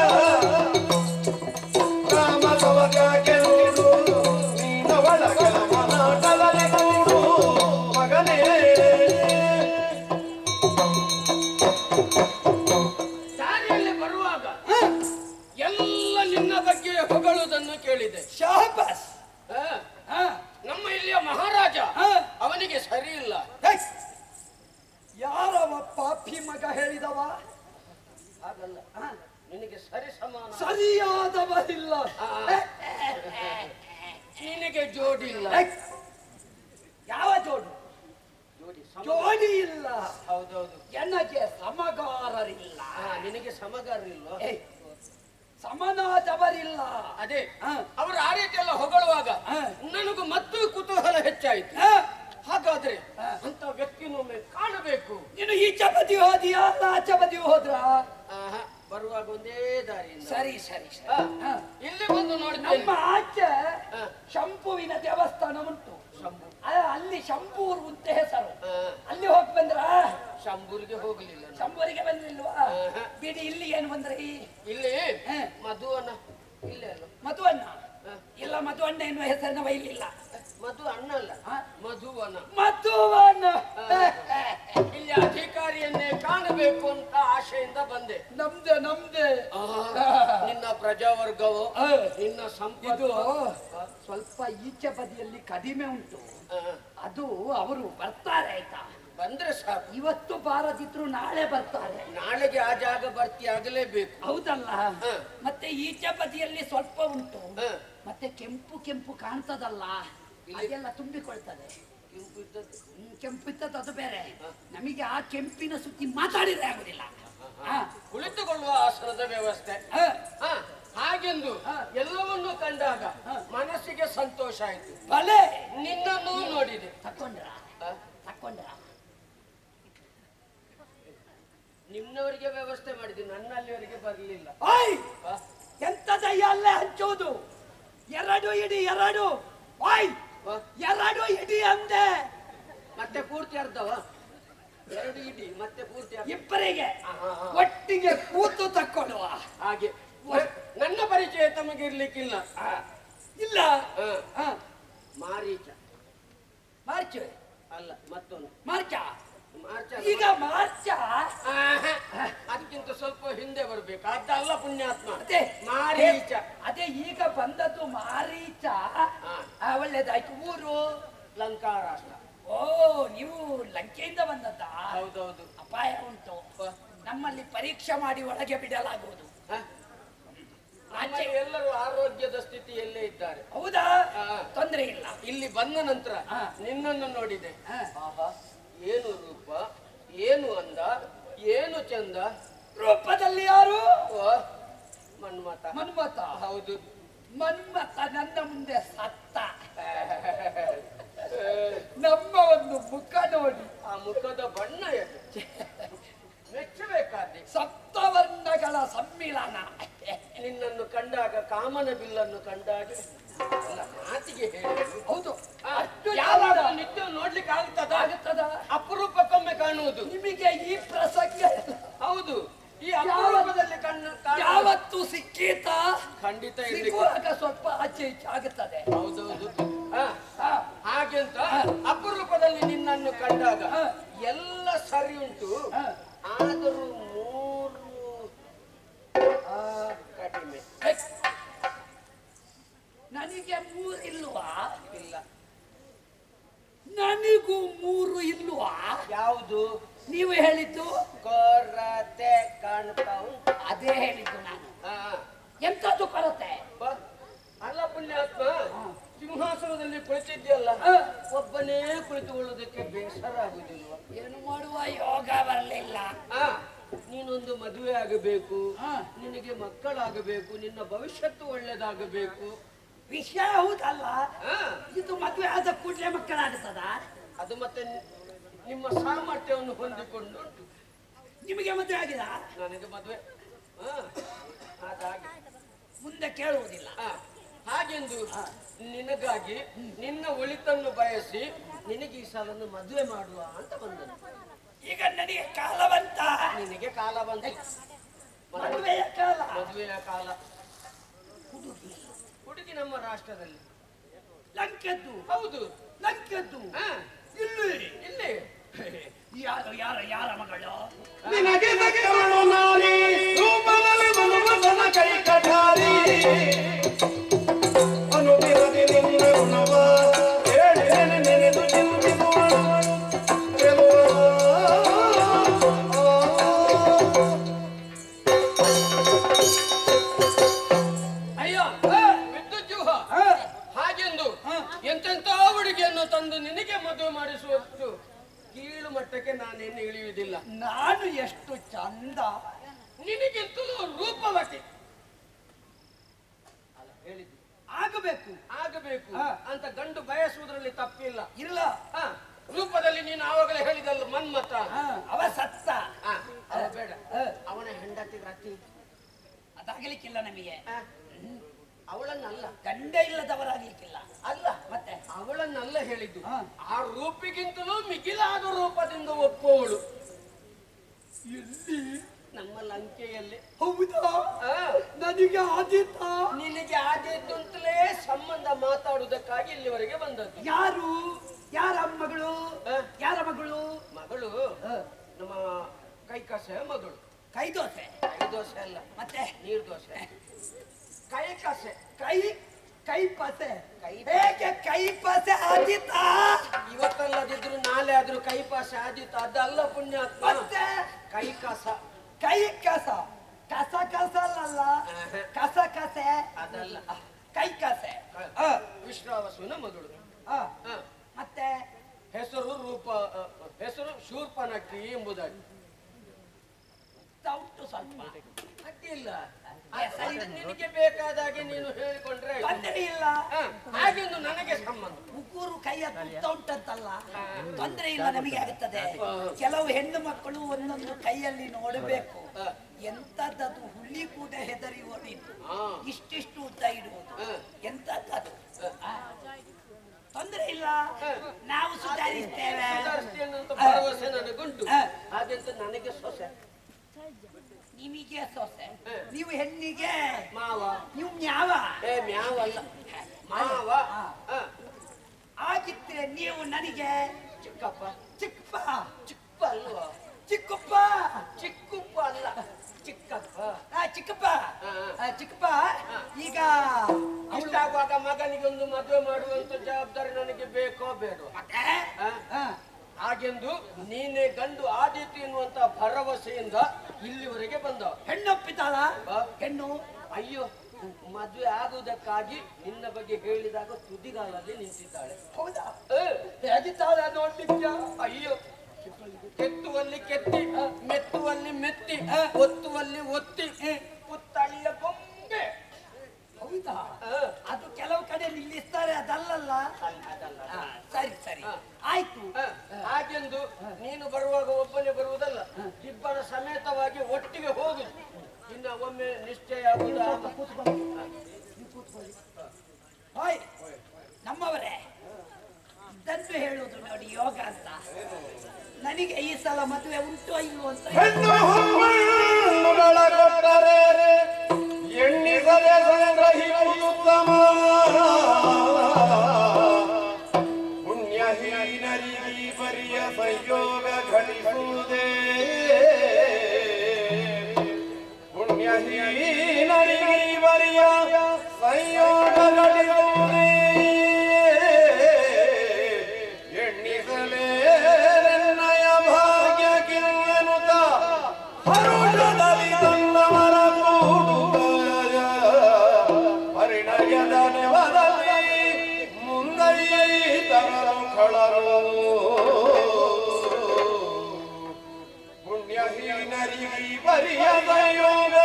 Speaker 3: ರಾಮ ಸವಕ ಕೆಂದು ನೀನ ಒಳಗ ಮನಾಟದಲ್ಲಿ ಕೂಡು ಮಗನೇ
Speaker 2: ದಾರಿಯಲ್ಲಿ ಬರುವಾಗ ಎಲ್ಲ ನಿನ್ನ ಬಗ್ಗೆ ಹೊಗಳುವುದನ್ನು ಕೇಳಿದೆ
Speaker 4: ಶಾಬಾಸ್
Speaker 2: ಹ?
Speaker 4: ಹ,
Speaker 2: ನಮ್ಮ ಇಲ್ಲಿಯ ಮಹಾರಾಜ
Speaker 4: ಹ.
Speaker 2: ಅವನಿಗೆ ಸರಿ ಇಲ್ಲ
Speaker 4: ಹೇ. ಯಾರವ ಪಾಪಿ ಮಗ ಹೇಳಿದವ
Speaker 2: ಹಾಗಲ್ಲ
Speaker 4: ಹ,
Speaker 2: ನಿನಗೆ ಸರಿ ಸಮಾನ
Speaker 4: ಸರಿಯಾದವರಿಲ್ಲ
Speaker 2: ಆ.
Speaker 4: ಹೇ,
Speaker 2: ನಿನಗೆ ಜೋಡಿ ಇಲ್ಲ
Speaker 4: ಹೇ. ಯಾವ ಜೋಡು
Speaker 2: ಜೋಡಿ ಸಮ
Speaker 4: ಜೋಡಿ ಇಲ್ಲ
Speaker 2: ಹೌದೌದು
Speaker 4: ನನಗೆ ಸಮಗಾರರಿಲ್ಲ
Speaker 2: ಹಾ, ನಿನಗೆ ಸಮಗಾರರಿಲ್ಲ
Speaker 4: ಹೇ, ಸಮನಾದವರಿಲ್ಲ
Speaker 2: ಅದೇ
Speaker 4: ಹ.
Speaker 2: ಅವರು ಆ ರೀತಿ ಎಲ್ಲ ಹೊಗಳುವಾಗ
Speaker 4: ಹ.
Speaker 2: ನನಗೂ ಮತ್ತು ಕುತೂಹಲ ಹೆಚ್ಚಾಯಿತು
Speaker 4: ಹ,
Speaker 2: ಹಾಗಾದ್ರೆ
Speaker 4: ಹ.
Speaker 2: ಅಂತ ವ್ಯಕ್ತಿನೊಮ್ಮೆ ಕಾಣಬೇಕು
Speaker 4: ನೀನು ಈಚೆ ಬದಿ ಹೋದಿಯಾ ಅಲ್ಲ ಆಚೆ ಬದಿ ಹೋದ್ರ
Speaker 2: ಆಹಾ, ಬರುವಾಗ ಒಂದೇ ದಾರಿಯಿಂದ
Speaker 4: ಸರಿ ಸರಿ ಸರಿ
Speaker 2: ಹ.
Speaker 4: ಹ.
Speaker 2: ಇಲ್ಲಿ ಬಂದು
Speaker 4: ನಮ್ಮ
Speaker 2: ನೋಡ್ತೇನೆ
Speaker 4: ಆಚೆ
Speaker 2: ಹ.
Speaker 4: ಶಂಭುವಿನ ದೇವಸ್ಥಾನ ಉಂಟು
Speaker 2: ಶಂಭು
Speaker 4: ಆ, ಅಲ್ಲಿ ಶಂಭೂರ್ ಅಂತ ಹೆಸರು
Speaker 2: ಹ.
Speaker 4: ಅಲ್ಲಿ ಹೋಗಿ ಬಂದ್ರ
Speaker 2: ಶಂಭೂರಿಗೆ ಹೋಗ್ಲಿಲ್ಲ ನಾನು.
Speaker 4: ಶಂಭೂರಿಗೆ ಬಂದ್ರಿಲ್ವಾ
Speaker 2: ಹ.
Speaker 4: ಬಿಡಿ ಇಲ್ಲಿ ಏನು ಬಂದ್ರಿ
Speaker 2: ಇಲ್ಲಿ
Speaker 4: ಹ.
Speaker 2: ಮಧುವನ ಇಲ್ಲೇ ಅಲ್ಲ
Speaker 4: ಮಧುವಣ್ಣ
Speaker 2: ಹ.
Speaker 4: ಇಲ್ಲ ಮಧುವಣ್ಣ ಎನ್ನುವ ಹೆಸರಿನ ಬೈಲಿಲ್ಲ
Speaker 2: ಮಧು ಅಣ್ಣ ಅಲ್ಲ
Speaker 4: ಹ?
Speaker 2: ಮಧುವನ
Speaker 4: ಮಧುವಣ್ಣ
Speaker 2: ಇಲ್ಲಿ ಅಧಿಕಾರಿಯನ್ನೇ ಕಾಣಬೇಕು ಅಂತ ಆಶೆಯಿಂದ ಬಂದೆ
Speaker 4: ನಮ್ದೆ ನಮ್ದೆ
Speaker 2: ಆಹಾ, ನಿನ್ನ ಪ್ರಜಾವರ್ಗವು
Speaker 4: ಹ.
Speaker 2: ನಿನ್ನ
Speaker 4: ಇದು
Speaker 2: ಸಂಪತ್ತು
Speaker 4: ಸ್ವಲ್ಪ ಈಚೆ ಬದಿಯಲ್ಲಿ ಕಡಿಮೆ ಉಂಟು
Speaker 2: ಹ.
Speaker 4: ಅದು ಅವರು ಬರ್ತಾರೆ ಆಯ್ತಾ
Speaker 2: ಬಂದ್ರೆ ಸಾಕು
Speaker 4: ಇವತ್ತು ಬಾರದಿದ್ರು ನಾಳೆ ಬರ್ತಾರೆ
Speaker 2: ನಾಳೆಗೆ ಆ ಜಾಗ ಭರ್ತಿ ಆಗಲೇಬೇಕು
Speaker 4: ಹೌದಲ್ಲ
Speaker 2: ಹ.
Speaker 4: ಮತ್ತೆ ಈಚೆ ಬದಿಯಲ್ಲಿ ಸ್ವಲ್ಪ ಉಂಟು
Speaker 2: ಹ.
Speaker 4: ಮತ್ತೆ ಕೆಂಪು ಕೆಂಪು ಕಾಣ್ತದಲ್ಲ
Speaker 2: ಇಲ್ಲಿ-
Speaker 4: ಅದೆಲ್ಲ ತುಂಬಿಕೊಳ್ತದೆ
Speaker 2: ಕೆಂಪು ಇದ್ದದ್ದು.
Speaker 4: ಹ್ಮ್, ಕೆಂಪು ಇದ್ದದ್ದು ಅದು ಬೇರೆ ನಮಗೆ ಆ ಕೆಂಪಿನ ಸುದ್ದಿ ಮಾತಾಡಿದ್ರೆ ಆಗುದಿಲ್ಲ ಹ.
Speaker 2: ಕುಳಿತುಕೊಳ್ಳುವ ಆಸನದ ವ್ಯವಸ್ಥೆ
Speaker 4: ಹ.
Speaker 2: ಹ, ಹಾಗೆಂದು
Speaker 4: ಹ.
Speaker 2: ಎಲ್ಲವನ್ನೂ ಕಂಡಾಗ
Speaker 4: ಹ.
Speaker 2: ಮನಸ್ಸಿಗೆ ಸಂತೋಷ ಆಯ್ತು
Speaker 4: ಭಲೆ
Speaker 2: ನಿನ್ನನ್ನು ನೋಡಿದೆ
Speaker 4: ತಕೊಂಡ್ರ
Speaker 2: ಹ?
Speaker 4: ತಕೊಂಡ್ರ
Speaker 2: ನಿಮ್ಮವರಿಗೆ ವ್ಯವಸ್ಥೆ ಮಾಡಿದೆ ನನ್ನ ಅಲ್ಲಿವರೆಗೆ ಬರಲಿಲ್ಲ
Speaker 4: ಓಯ್ ಎಂತದಯ್ಯ ಅಲ್ಲೇ ಹಂಚುವುದು ಎರಡು ಇಡಿ ಎರಡು ಓಯ್ ಎರಡು ಇಡಿ ಅಂದೆ
Speaker 2: ಮತ್ತೆ ಪೂರ್ತಿ ಅರ್ಧವ ಎರಡು ಇಡಿ ಮತ್ತೆ ಪೂರ್ತಿ ಅರ್ಧ
Speaker 4: ಇಬ್ಬರಿಗೆ
Speaker 2: ಹ, ಹ, ಹ.
Speaker 4: ಒಟ್ಟಿಗೆ ಕೂತು ತಕ್ಕೊಳ್ಳುವ
Speaker 2: ಹಾಗೆ ನ- ನನ್ನ ಪರಿಚಯ ತಮಗೆ ಇರ್ಲಿಕ್ಕಿಲ್ಲ
Speaker 4: ಆ, ಇಲ್ಲ
Speaker 2: ಹ.
Speaker 4: ಹ,
Speaker 2: ಮಾರೀಚ
Speaker 4: ಮಾರ್ಚ್
Speaker 2: ಅಲ್ಲ ಮತ್ತೊಂದು
Speaker 4: ಮಾರ್ಚ
Speaker 2: ಮಾರ್ಚ
Speaker 4: ಈಗ ಮಾರ್ಚ
Speaker 2: ಆಹಾ, ಅದಕ್ಕಿಂತ ಸ್ವಲ್ಪ ಹಿಂದೆ ಬರ್ಬೇಕು ಅದಲ್ಲ ಪುಣ್ಯಾತ್ಮ
Speaker 4: ಅದೇ
Speaker 2: ಮಾರೀಚ
Speaker 4: ಅದೇ ಈಗ ಬಂದದ್ದು ಮಾರೀಚ
Speaker 2: ಹಾ.
Speaker 4: ಆ, ಒಳ್ಳೇದಾಯ್ತು ಊರು
Speaker 2: ಲಂಕಾ ರಾಷ್ಟ್ರ
Speaker 4: ಓ ನೀವು ಲಂಕೆಯಿಂದ ಬಂದದ್ದ
Speaker 2: ಹೌದೌದು
Speaker 4: ಅಪಾಯ ಉಂಟು ನಮ್ಮಲ್ಲಿ ಪರೀಕ್ಷೆ ಮಾಡಿ ಒಳಗೆ ಬಿಡಲಾಗುವುದು
Speaker 2: ಹ? ನಮ್ಮಲ್ಲಿ ಎಲ್ಲರೂ ಆರೋಗ್ಯದ ಸ್ಥಿತಿಯಲ್ಲೇ ಇದ್ದಾರೆ
Speaker 4: ಹೌದಾ
Speaker 2: ಹಾ.
Speaker 4: ತೊಂದ್ರೆ ಇಲ್ಲ
Speaker 2: ಇಲ್ಲಿ ಬಂದ ನಂತರ
Speaker 4: ಹಾ.
Speaker 2: ನಿನ್ನನ್ನು ನೋಡಿದೆ
Speaker 4: ಹಾ.
Speaker 2: ಆಹಾ ಏನು ರೂಪ ಏನು ಅಂದ ಏನು ಚಂದ
Speaker 4: ರೂಪದಲ್ಲಿ ಯಾರು
Speaker 2: ಓ, ಮನ್ಮಥ
Speaker 4: ಮನ್ಮಥ
Speaker 2: ಹೌದು
Speaker 4: ಮನ್ಮಥ ನನ್ನ ಮುಂದೆ ಸತ್ತ ನಮ್ಮ ಒಂದು ಮುಖ ನೋಡಿ
Speaker 2: ಆ ಮುಖದ ಬಣ್ಣ ಏನು ಮೆಚ್ಚಬೇಕಾದೆ
Speaker 4: ಸಪ್ತವರ್ಣಗಳ ಸಮ್ಮಿಲನ
Speaker 2: ನಿನ್ನನ್ನು ಕಂಡಾಗ ಕಾಮನ ಬಿಲ್ಲನ್ನು ಕಂಡಾಗ ಅಲ್ಲ ಮಾತಿಗೆ ಹೇಳುದು
Speaker 4: ಹೌದು
Speaker 2: ಆ,
Speaker 4: ಅಷ್ಟು
Speaker 2: ಯಾವಾಗ
Speaker 4: ಚಂದ.
Speaker 2: ನಿತ್ಯ ನೋಡ್ಲಿಕ್ಕೆ ಆಗ್ತದ
Speaker 4: ಆಗುತ್ತದ
Speaker 2: ಅಪರೂಪಕ್ಕೊಮ್ಮೆ ಕಾಣುವುದು
Speaker 4: ನಿಮಗೆ ಈ ಪ್ರಸಂಗ
Speaker 2: ಹೌದು ಈ ಅಪರೂಪದಲ್ಲಿ ಕಣ್ಣು ಕಾಣುವುದು.
Speaker 4: ಯಾವತ್ತು ಸಿಕ್ಕೀತ
Speaker 2: ಖಂಡಿತ ಇರ್ಲಿಕ್ಕೆ
Speaker 4: ಸಿಗುವಾಗ ಸ್ವಲ್ಪ ಆಚೆ ಈಚೆ ಆಗುತ್ತದೆ
Speaker 2: ಹೌದೌದು ಹಾ
Speaker 4: ಹಾ.
Speaker 2: ಹಾಗೆಂತ ಅಪರೂಪದಲ್ಲಿ ನಿನ್ನನ್ನು ಕಂಡಾಗ
Speaker 4: ಹ.
Speaker 2: ಎಲ್ಲ ಸರಿ ಉಂಟು
Speaker 4: ಹ.
Speaker 2: ಆದರೂ ಮೂರು
Speaker 4: ನನಗೆ ಮೂರು ಇಲ್ವಾ
Speaker 2: ಇಲ್ಲ
Speaker 4: ನನಗೂ ಮೂರು ಇಲ್ವಾ
Speaker 2: ಯಾವುದು
Speaker 4: ನೀವು ಹೇಳಿದ್ದು
Speaker 2: ಕೊರತೆ ಕಾಣ್ತಾ ಉಂಟು
Speaker 4: ಅದೇ ಹೇಳಿದ್ದು ನಾನು
Speaker 2: ಆ,
Speaker 4: ಎಂತದ್ದು ಕೊರತೆ
Speaker 2: ಬ- ಅಲ್ಲ ಪುಣ್ಯಾತ್ಮ ಸಿಂಹಾಸನದಲ್ಲಿ ಕುಳಿತಿದ್ಯಲ್ಲ
Speaker 4: ಆ.
Speaker 2: ಒಬ್ಬನೇ ಕುಳಿತುಕೊಳ್ಳೋದಕ್ಕೆ ಬೇಸರ ಆಗುದಿಲ್ವ
Speaker 4: ಏನು ಮಾಡುವ ಯೋಗ ಬರಲಿಲ್ಲ
Speaker 2: ಆ ನೀನೊಂದು ಮದುವೆ ಆಗಬೇಕು
Speaker 4: ಆ.
Speaker 2: ನಿನಗೆ ಮಕ್ಕಳಾಗಬೇಕು ನಿನ್ನ ಭವಿಷ್ಯತ್ತು ಒಳ್ಳೇದಾಗಬೇಕು
Speaker 4: ವಿಷಯ ಹೌದಲ್ಲ
Speaker 2: ಆ,
Speaker 4: ಇದು ಮದುವೆ ಆದ ಕೂಡಲೇ ಮಕ್ಕಳಾಗುತ್ತದ
Speaker 2: ಅದು ಮತ್ತೆ ನಿ- ನಿಮ್ಮ ಸಾಮರ್ಥ್ಯವನ್ನು ಹೊಂದಿಕೊಂಡು ಉಂಟು
Speaker 4: ನಿಮಗೆ ಮದುವೆ ಆಗಿದ
Speaker 2: ನನಗೆ ಮದುವೆ ಆ, ಅದಾಗಿ
Speaker 4: ಮುಂದೆ ಕೇಳುವುದಿಲ್ಲ
Speaker 2: ಆ, ಹಾಗೆಂದು ನಿನಗಾಗಿ ನಿನ್ನ ಒಳಿತನ್ನು ಬಯಸಿ ನಿನಗೆ ಈ ಸಾಲನ್ನು ಮದುವೆ ಮಾಡುವ ಅಂತ ಬಂದನು
Speaker 4: ಈಗ ನನಗೆ ಕಾಲವಂತ
Speaker 2: ನಿನಗೆ ಕಾಲ ಬಂತು
Speaker 4: ಮದುವೆಯ ಕಾಲ
Speaker 2: ಮದುವೆಯ ಕಾಲ
Speaker 4: ಹುಡುಗಿ
Speaker 2: ಹುಡುಗಿ ನಮ್ಮ ರಾಷ್ಟ್ರದಲ್ಲಿ
Speaker 4: ಲಂಕೆದ್ದು
Speaker 2: ಹೌದು
Speaker 4: ಲಂಕೆದ್ದು
Speaker 2: ಆ,
Speaker 4: ಇಲ್ಲಿ
Speaker 2: ಇಲ್ಲಿ
Speaker 4: ಯಾರು ಯಾರ ಯಾರ ಮಗಳು
Speaker 3: ನಿನಗೆ ತಕ್ಕವಳು ನಾರಿ ರೂಪದಲ್ಲಿ ಮನುಮತನ ಕೈ ಕಠಾರಿ ಅನುದಿನದಿ ನಿನ್ನ ಗುಣವ ಹೇಳಿ ನೆನೆ ನೆನೆದು ಚಿಂತಿಸುವಳು
Speaker 4: ಅಯ್ಯೋ
Speaker 2: ವಿದ್ಯುತ್ ಜೂಹ ಹಾಗೆಂದು ಎಂತೆಂಥ ಹುಡುಗಿಯನ್ನು ತಂದು ನಿನಗೆ ಮದುವೆ ಮಾಡಿಸುವಷ್ಟು ಕೀಳು ಮಟ್ಟಕ್ಕೆ ನಾನೇನು ಇಳಿಯುವುದಿಲ್ಲ
Speaker 4: ನಾನು ಎಷ್ಟು ಚಂದ
Speaker 2: ನಿನಗಿಂತಲೂ ರೂಪವತಿ ಅಲ್ಲ ಹೇಳಿದ್ದು
Speaker 4: ಆಗಬೇಕು
Speaker 2: ಆಗಬೇಕು
Speaker 4: ಹಾ.
Speaker 2: ಅಂತ ಗಂಡು ಬಯಸುವುದರಲ್ಲಿ ತಪ್ಪಿಲ್ಲ
Speaker 4: ಇಲ್ಲ
Speaker 2: ಹ, ರೂಪದಲ್ಲಿ ನೀನು ಆವಾಗಲೇ ಹೇಳಿದಲ್ಲ ಮನ್ಮತ
Speaker 4: ಹ, ಅವ ಸತ್ತ
Speaker 2: ಹ, ಅವ ಬೇಡ
Speaker 4: ಹ.
Speaker 2: ಅವನ ಹೆಂಡತಿ ರತಿ
Speaker 4: ಅದಾಗಲಿಕ್ಕಿಲ್ಲ ನಮಗೆ
Speaker 2: ಹ, ಅವಳನ್ನಲ್ಲ
Speaker 4: ಗಂಡ ಇಲ್ಲದವರಾಗ್ಲಿಕ್ಕಿಲ್ಲ
Speaker 2: ಅಲ್ಲ
Speaker 4: ಮತ್ತೆ
Speaker 2: ಅವಳನ್ನಲ್ಲ ಹೇಳಿದ್ದು
Speaker 4: ಹಾ.
Speaker 2: ಆ ರೂಪಿಗಿಂತಲೂ ಮಿಗಿಲಾದ ರೂಪದಿಂದ ಒಪ್ಪುವವಳು
Speaker 4: ಎಲ್ಲಿ
Speaker 2: ನಮ್ಮ ಲಂಕೆಯಲ್ಲಿ
Speaker 4: ಹೌದಾ
Speaker 2: ಆ,
Speaker 4: ನನಗೆ ಆದಿತ್ತ
Speaker 2: ನಿನಗೆ ಆದೀತು ಅಂತಲೇ ಸಂಬಂಧ ಮಾತಾಡುವುದಕ್ಕಾಗಿ ಇಲ್ಲಿವರೆಗೆ ಬಂದದ್ದು
Speaker 4: ಯಾರು ಯಾರ ಮಗಳು
Speaker 2: ಹ?
Speaker 4: ಯಾರ ಮಗಳು
Speaker 2: ಮಗಳು
Speaker 4: ಹ,
Speaker 2: ನಮ್ಮ ಕೈಕಸ ಮಗಳು
Speaker 4: ಕೈ ದೋಸೆ
Speaker 2: ಕೈ ದೋಸೆ ಅಲ್ಲ
Speaker 4: ಮತ್ತೆ
Speaker 2: ನೀರು ದೋಸೆ ಕೈ ಕಸೆ
Speaker 4: ಕೈ ಕೈ ಪಸೆ
Speaker 2: ಕೈ
Speaker 4: ಹೇಗೆ ಕೈ ಪಸೆ ಆದಿತ್ತ
Speaker 2: ಇವತ್ತಲ್ಲದಿದ್ರು ನಾಳೆ ಆದ್ರೂ ಕೈ ಪಾಸ ಆದಿತ್ತು ಅದಲ್ಲ ಪುಣ್ಯಾತ್ಮ
Speaker 4: ಮತ್ತೆ
Speaker 2: ಕೈ ಕಸ
Speaker 4: ಕೈ ಕಸ ಕಸ ಕಸ ಅಲ್ಲ
Speaker 2: ಆಹಾ.
Speaker 4: ಕಸ ಕಸೆ
Speaker 2: ಅದಲ್ಲ
Speaker 4: ಕೈ ಕಸೆ ಹ,
Speaker 2: ವಿಶ್ವಾವಸುವಿನ ಮಗಳು
Speaker 4: ಹ.
Speaker 2: ಹ.
Speaker 4: ಮತ್ತೆ
Speaker 2: ಹೆಸರು ರೂಪ ಅ, ಹೆಸರು ಶೂರ್ಪನಕ್ಕಿ ಎಂಬುದಾಗಿ
Speaker 4: ತ ಉಂಟು ಸ್ವಲ್ಪ
Speaker 2: ಅಡ್ಡಿಲ್ಲ ಅದು ನಿನಗೆ ಬೇಕಾದ ಹಾಗೆ ನೀನು ಹೇಳಿಕೊಂಡ್ರೆ ಆಯ್ತು.
Speaker 4: ತೊಂದರೆ ಇಲ್ಲ
Speaker 2: ಹ, ಹಾಗೆಂದು ನನಗೆ ಸಂಬಂಧ
Speaker 4: ಉಗುರು ಕೈಯ ತುತ್ತ ಉಂಟಂತಲ್ಲ ತೊಂದರೆ ಇಲ್ಲ ನಮಗೆ ಆಗುತ್ತದೆ ಕೆಲವು ಹೆಣ್ಣು ಮಕ್ಕಳು ಒಂದೊಂದು ಕೈಯಲ್ಲಿ ನೋಡಬೇಕು
Speaker 2: ಹ.
Speaker 4: ಎಂತದ್ದದು ಹುಲಿ ಕೂಡ ಹೆದರಿ ಓಡಿದ್ದು
Speaker 2: ಹಾ.
Speaker 4: ಇಷ್ಟಿಷ್ಟು ಉದ್ದ ಇಡುವುದು
Speaker 2: ಹ.
Speaker 4: ಎಂತದ್ದದು ತೊಂದರೆ ಇಲ್ಲ
Speaker 2: ಹ.
Speaker 4: ನಾವು ಸುಧಾರಿಸ್ತೇವೆ
Speaker 2: ಸುಧಾರಿಸ್ತೇನೆ ಅಂತ
Speaker 4: ಹ.
Speaker 2: ಭರವಸೆ ನನಗುಂಟು
Speaker 4: ಹ.
Speaker 2: ಹಾಗೆಂತ ನನಗೆ ಸೊಸೆ
Speaker 4: ನಿಮಗೆ ಸೊಸೆ
Speaker 2: ಹ.
Speaker 4: ನೀವು ಹೆಣ್ಣಿಗೆ
Speaker 2: ಮಾವ
Speaker 4: ನೀವು ನ್ಯಾವ
Speaker 2: ಏ ಮ್ಯಾವಲ್ಲ ಮಾವ
Speaker 4: ಹ.
Speaker 2: ಹ.
Speaker 4: ಆಗಿದ್ರೆ ನೀವು ನನಗೆ
Speaker 2: ಚಿಕ್ಕಪ್ಪ
Speaker 4: ಚಿಕ್ಕಪ್ಪ
Speaker 2: ಚಿಕ್ಕ ಅಲ್ವಾ
Speaker 4: ಚಿಕ್ಕಪ್ಪ
Speaker 2: ಚಿಕ್ಕಪ್ಪ ಅಲ್ಲ ಚಿಕ್ಕಪ್ಪ
Speaker 4: ಆ, ಚಿಕ್ಕಪ್ಪ
Speaker 2: ಹ, ಹ.
Speaker 4: ಆ, ಚಿಕ್ಕಪ್ಪ ಈಗ ಅವಳು
Speaker 2: ಇಷ್ಟಾಗುವಾಗ ಮಗನಿಗೆ ಒಂದು ಮದುವೆ ಮಾಡುವಂತ ಜವಾಬ್ದಾರಿ ನನಗೆ ಬೇಕೋ ಬೇಡೋ
Speaker 4: ಮತ್ತೆ
Speaker 2: ಹ?
Speaker 4: ಹ,
Speaker 2: ಹಾಗೆಂದು ನೀನೇ ಗಂಡು ಆದೀತು ಎನ್ನುವಂತ ಭರವಸೆಯಿಂದ ಇಲ್ಲಿವರೆಗೆ ಬಂದ
Speaker 4: ಹೆಣ್ಣೊಪ್ಪಿತಾಳ
Speaker 2: ಹ?
Speaker 4: ಹೆಣ್ಣು
Speaker 2: ಅಯ್ಯೋ ಮದುವೆ ಆಗುವುದಕ್ಕಾಗಿ ನಿನ್ನ ಬಗ್ಗೆ ಹೇಳಿದಾಗ ತುದಿಗಾಲಲ್ಲಿ ನಿಂತಿದ್ದಾಳೆ
Speaker 4: ಹೌದಾ
Speaker 2: ಏ,
Speaker 4: ಹೇಗಿದ್ದಾಳ ನೋಡ್ಲಿಕ್ಕೆ
Speaker 2: ಅಯ್ಯೋ ಕೆತ್ತುವಲ್ಲಿ ಕೆತ್ತಿ ಮೆತ್ತುವಲ್ಲಿ ಮೆತ್ತಿ ಒತ್ತುವಲ್ಲಿ ಒತ್ತಿ ಪುತ್ತಳಿಯ ಗೊಂಬೆ
Speaker 4: ಹೌದಾ
Speaker 2: ಹ,
Speaker 4: ಅದು ಕೆಲವು ಕಡೆ ನಿಲ್ಲಿಸ್ತಾರೆ ಅದಲ್ಲಲ್ಲ
Speaker 2: ಅಲ್ಲ, ಅದಲ್ಲ
Speaker 4: ಆ, ಸರಿ ಸರಿ
Speaker 2: ಹ.
Speaker 4: ಆಯ್ತು
Speaker 2: ಹ, ಹಾಗೆಂದು ನೀನು ಬರುವಾಗ ಒಬ್ಬನೇ ಬರುವುದಲ್ಲ ಇಬ್ಬರ ಸಮೇತವಾಗಿ ಒಟ್ಟಿಗೆ ಹೋಗುದು ಇನ್ನ ಒಮ್ಮೆ ನಿಶ್ಚಯ ಆಗುವುದು
Speaker 4: ಹೋಯ್ ನಮ್ಮವರೇ ಇದನ್ನು ಹೇಳುವುದು ನೋಡಿ ಯೋಗ ಅಂತ ನನಗೆ ಈ ಸಲ ಮದುವೆ ಉಂಟೋ ಇಲ್ವೋ ಅಂತ
Speaker 3: ಹೆಣ್ಣು ಹಣ್ಣುಗಳ ಕೊಟ್ಟರೆ ಎಣ್ಣಿಸದೆ ಸಂಗ್ರಹಿಸುತ್ತಮ ಪುಣ್ಯಹೀನರಿಗೆ ಬರಿಯ ಸಂಯೋಗ ಘಟಿಸುವುದೇ ಪುಣ್ಯಹೀನರಿಗೆ ಬರಿಯ ಬರಿಯ ಸಂಯೋಗ ಗಳಿಸುವುದೇ ಎಣ್ಣಿಸಲೇ ನನ್ನಯ ಭಾಗ್ಯಕ್ಕಿರುವೆನುತ ಹರುಷದಲ್ಲಿ ತನ್ನವರ ಕೂಡುತ್ತ ಪರಿಣಯದ ನೆವದಲ್ಲಿ ಮುಂದೈ ತರಲು ಖಳರು ಪುಣ್ಯಹೀನರಿಗೆ ಬರಿಯ ಸಂಯೋಗ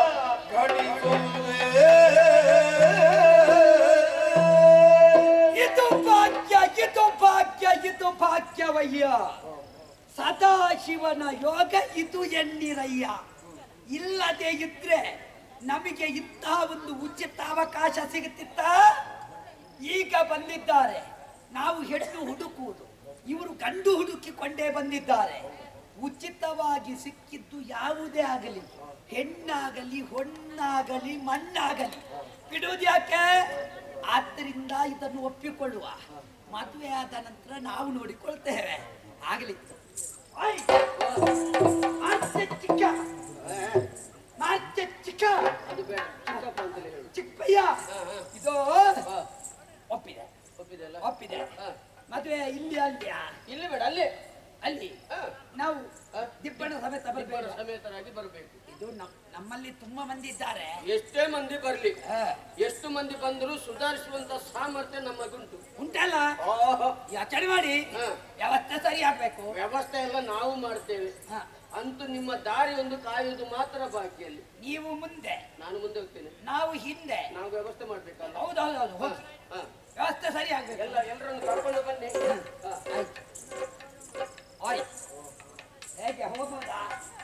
Speaker 3: ಘಟಿಸುವುದೇ
Speaker 4: ಇದು ಭಾಗ್ಯ ಇದು ಭಾಗ್ಯ ಇದು ಭಾಗ್ಯವಯ್ಯ ಸದಾಶಿವನ ಯೋಗ ಇದು ಎಣ್ಣಿರಯ್ಯ ಇಲ್ಲದೆ ಇದ್ರೆ ನಮಗೆ ಇಂತಹ ಒಂದು ಉಚಿತ ಅವಕಾಶ ಸಿಗುತ್ತಿತ್ತ ಈಗ ಬಂದಿದ್ದಾರೆ ನಾವು ಹೆಣ್ಣು ಹುಡುಕುವುದು ಇವರು ಗಂಡು ಹುಡುಕಿಕೊಂಡೇ ಬಂದಿದ್ದಾರೆ ಉಚಿತವಾಗಿ ಸಿಕ್ಕಿದ್ದು ಯಾವುದೇ ಆಗಲಿ ಹೆಣ್ಣಾಗಲಿ ಹೊಣ್ಣಾಗಲಿ ಮಣ್ಣಾಗಲಿ ಬಿಡುವುದು ಯಾಕೆ ಆದ್ದರಿಂದ ಇದನ್ನು ಒಪ್ಪಿಕೊಳ್ಳುವ ಮದುವೆ ಆದ ನಂತರ ನಾವು ನೋಡಿಕೊಳ್ತೇವೆ ಆಗಲಿ ಓಯ್! ಆಚೆ ಚಿಕ್ಕ ಆಚೆ ಚಿಕ್ಕ
Speaker 2: ಅದು ಬೇಡ ಚಿಕ್ಕಪ್ಪ ಅಂತಲೇ ಹೇಳು
Speaker 4: ಚಿಕ್ಕಯ್ಯ ಇದು
Speaker 2: ಹಾ,
Speaker 4: ಒಪ್ಪಿದೆ
Speaker 2: ಒಪ್ಪಿದೆ ಅಲ್ಲ
Speaker 4: ಒಪ್ಪಿದೆ
Speaker 2: ಹಾ.
Speaker 4: ಮದುವೆ ಇಲ್ಲಿ ಅಲ್ಲಿಯಾ
Speaker 2: ಇಲ್ಲಿ ಬೇಡ ಅಲ್ಲಿ
Speaker 4: ಅಲ್ಲಿ
Speaker 2: ಹಾ.
Speaker 4: ನಾವು
Speaker 2: ಹಾ.
Speaker 4: ದಿಬ್ಬಣ ಸಮೇತ
Speaker 2: ಇಬ್ಬರು
Speaker 4: ಬರಬೇಕು
Speaker 2: ಸಮೇತರಾಗಿ ಬರಬೇಕು
Speaker 4: ಇದು ನಮ್- ನಮ್ಮಲ್ಲಿ ತುಂಬಾ ಮಂದಿ ಇದ್ದಾರೆ
Speaker 2: ಎಷ್ಟೇ ಮಂದಿ ಬರ್ಲಿ
Speaker 4: ಹಾ.
Speaker 2: ಎಷ್ಟು ಮಂದಿ ಬಂದರೂ ಸುಧಾರಿಸುವಂತ ಸಾಮರ್ಥ್ಯ ನಮಗುಂಟು
Speaker 4: ಉಂಟಲ್ಲ
Speaker 2: ಆಹಾ.
Speaker 4: ಯೋಚನೆ ಮಾಡಿ
Speaker 2: ಹಾ.
Speaker 4: ವ್ಯವಸ್ಥೆ ಸರಿ ಆಗ್ಬೇಕು
Speaker 2: ವ್ಯವಸ್ಥೆ ಎಲ್ಲ ನಾವು ಮಾಡ್ತೇವೆ
Speaker 4: ಹಾ.
Speaker 2: ಅಂತೂ ನಿಮ್ಮ ದಾರಿ ಒಂದು ಕಾಯುವುದು ಮಾತ್ರ ಬಾಕಿಯಲ್ಲಿ
Speaker 4: ನೀವು ಮುಂದೆ
Speaker 2: ನಾನು ಮುಂದೆ ಹೋಗ್ತೇನೆ
Speaker 4: ನಾವು ಹಿಂದೆ
Speaker 2: ನಾವು ವ್ಯವಸ್ಥೆ ಮಾಡ್ಬೇಕಲ್ಲ
Speaker 4: ಹೌದೌದೌದು
Speaker 2: ಹಾ,
Speaker 4: ಹೋಗಿ
Speaker 2: ಹಾ.
Speaker 4: ವ್ಯವಸ್ಥೆ ಸರಿ ಆಗ್ಬೇಕು
Speaker 2: ಎಲ್ಲ ಎಲ್ಲರನ್ನು ಕರ್ಕೊಂಡು ಬನ್ನಿ ಹಾ.
Speaker 4: ಆಯ್ತು ಓಯ್ ಹೇಗೆ ಹೋಗೋದಾ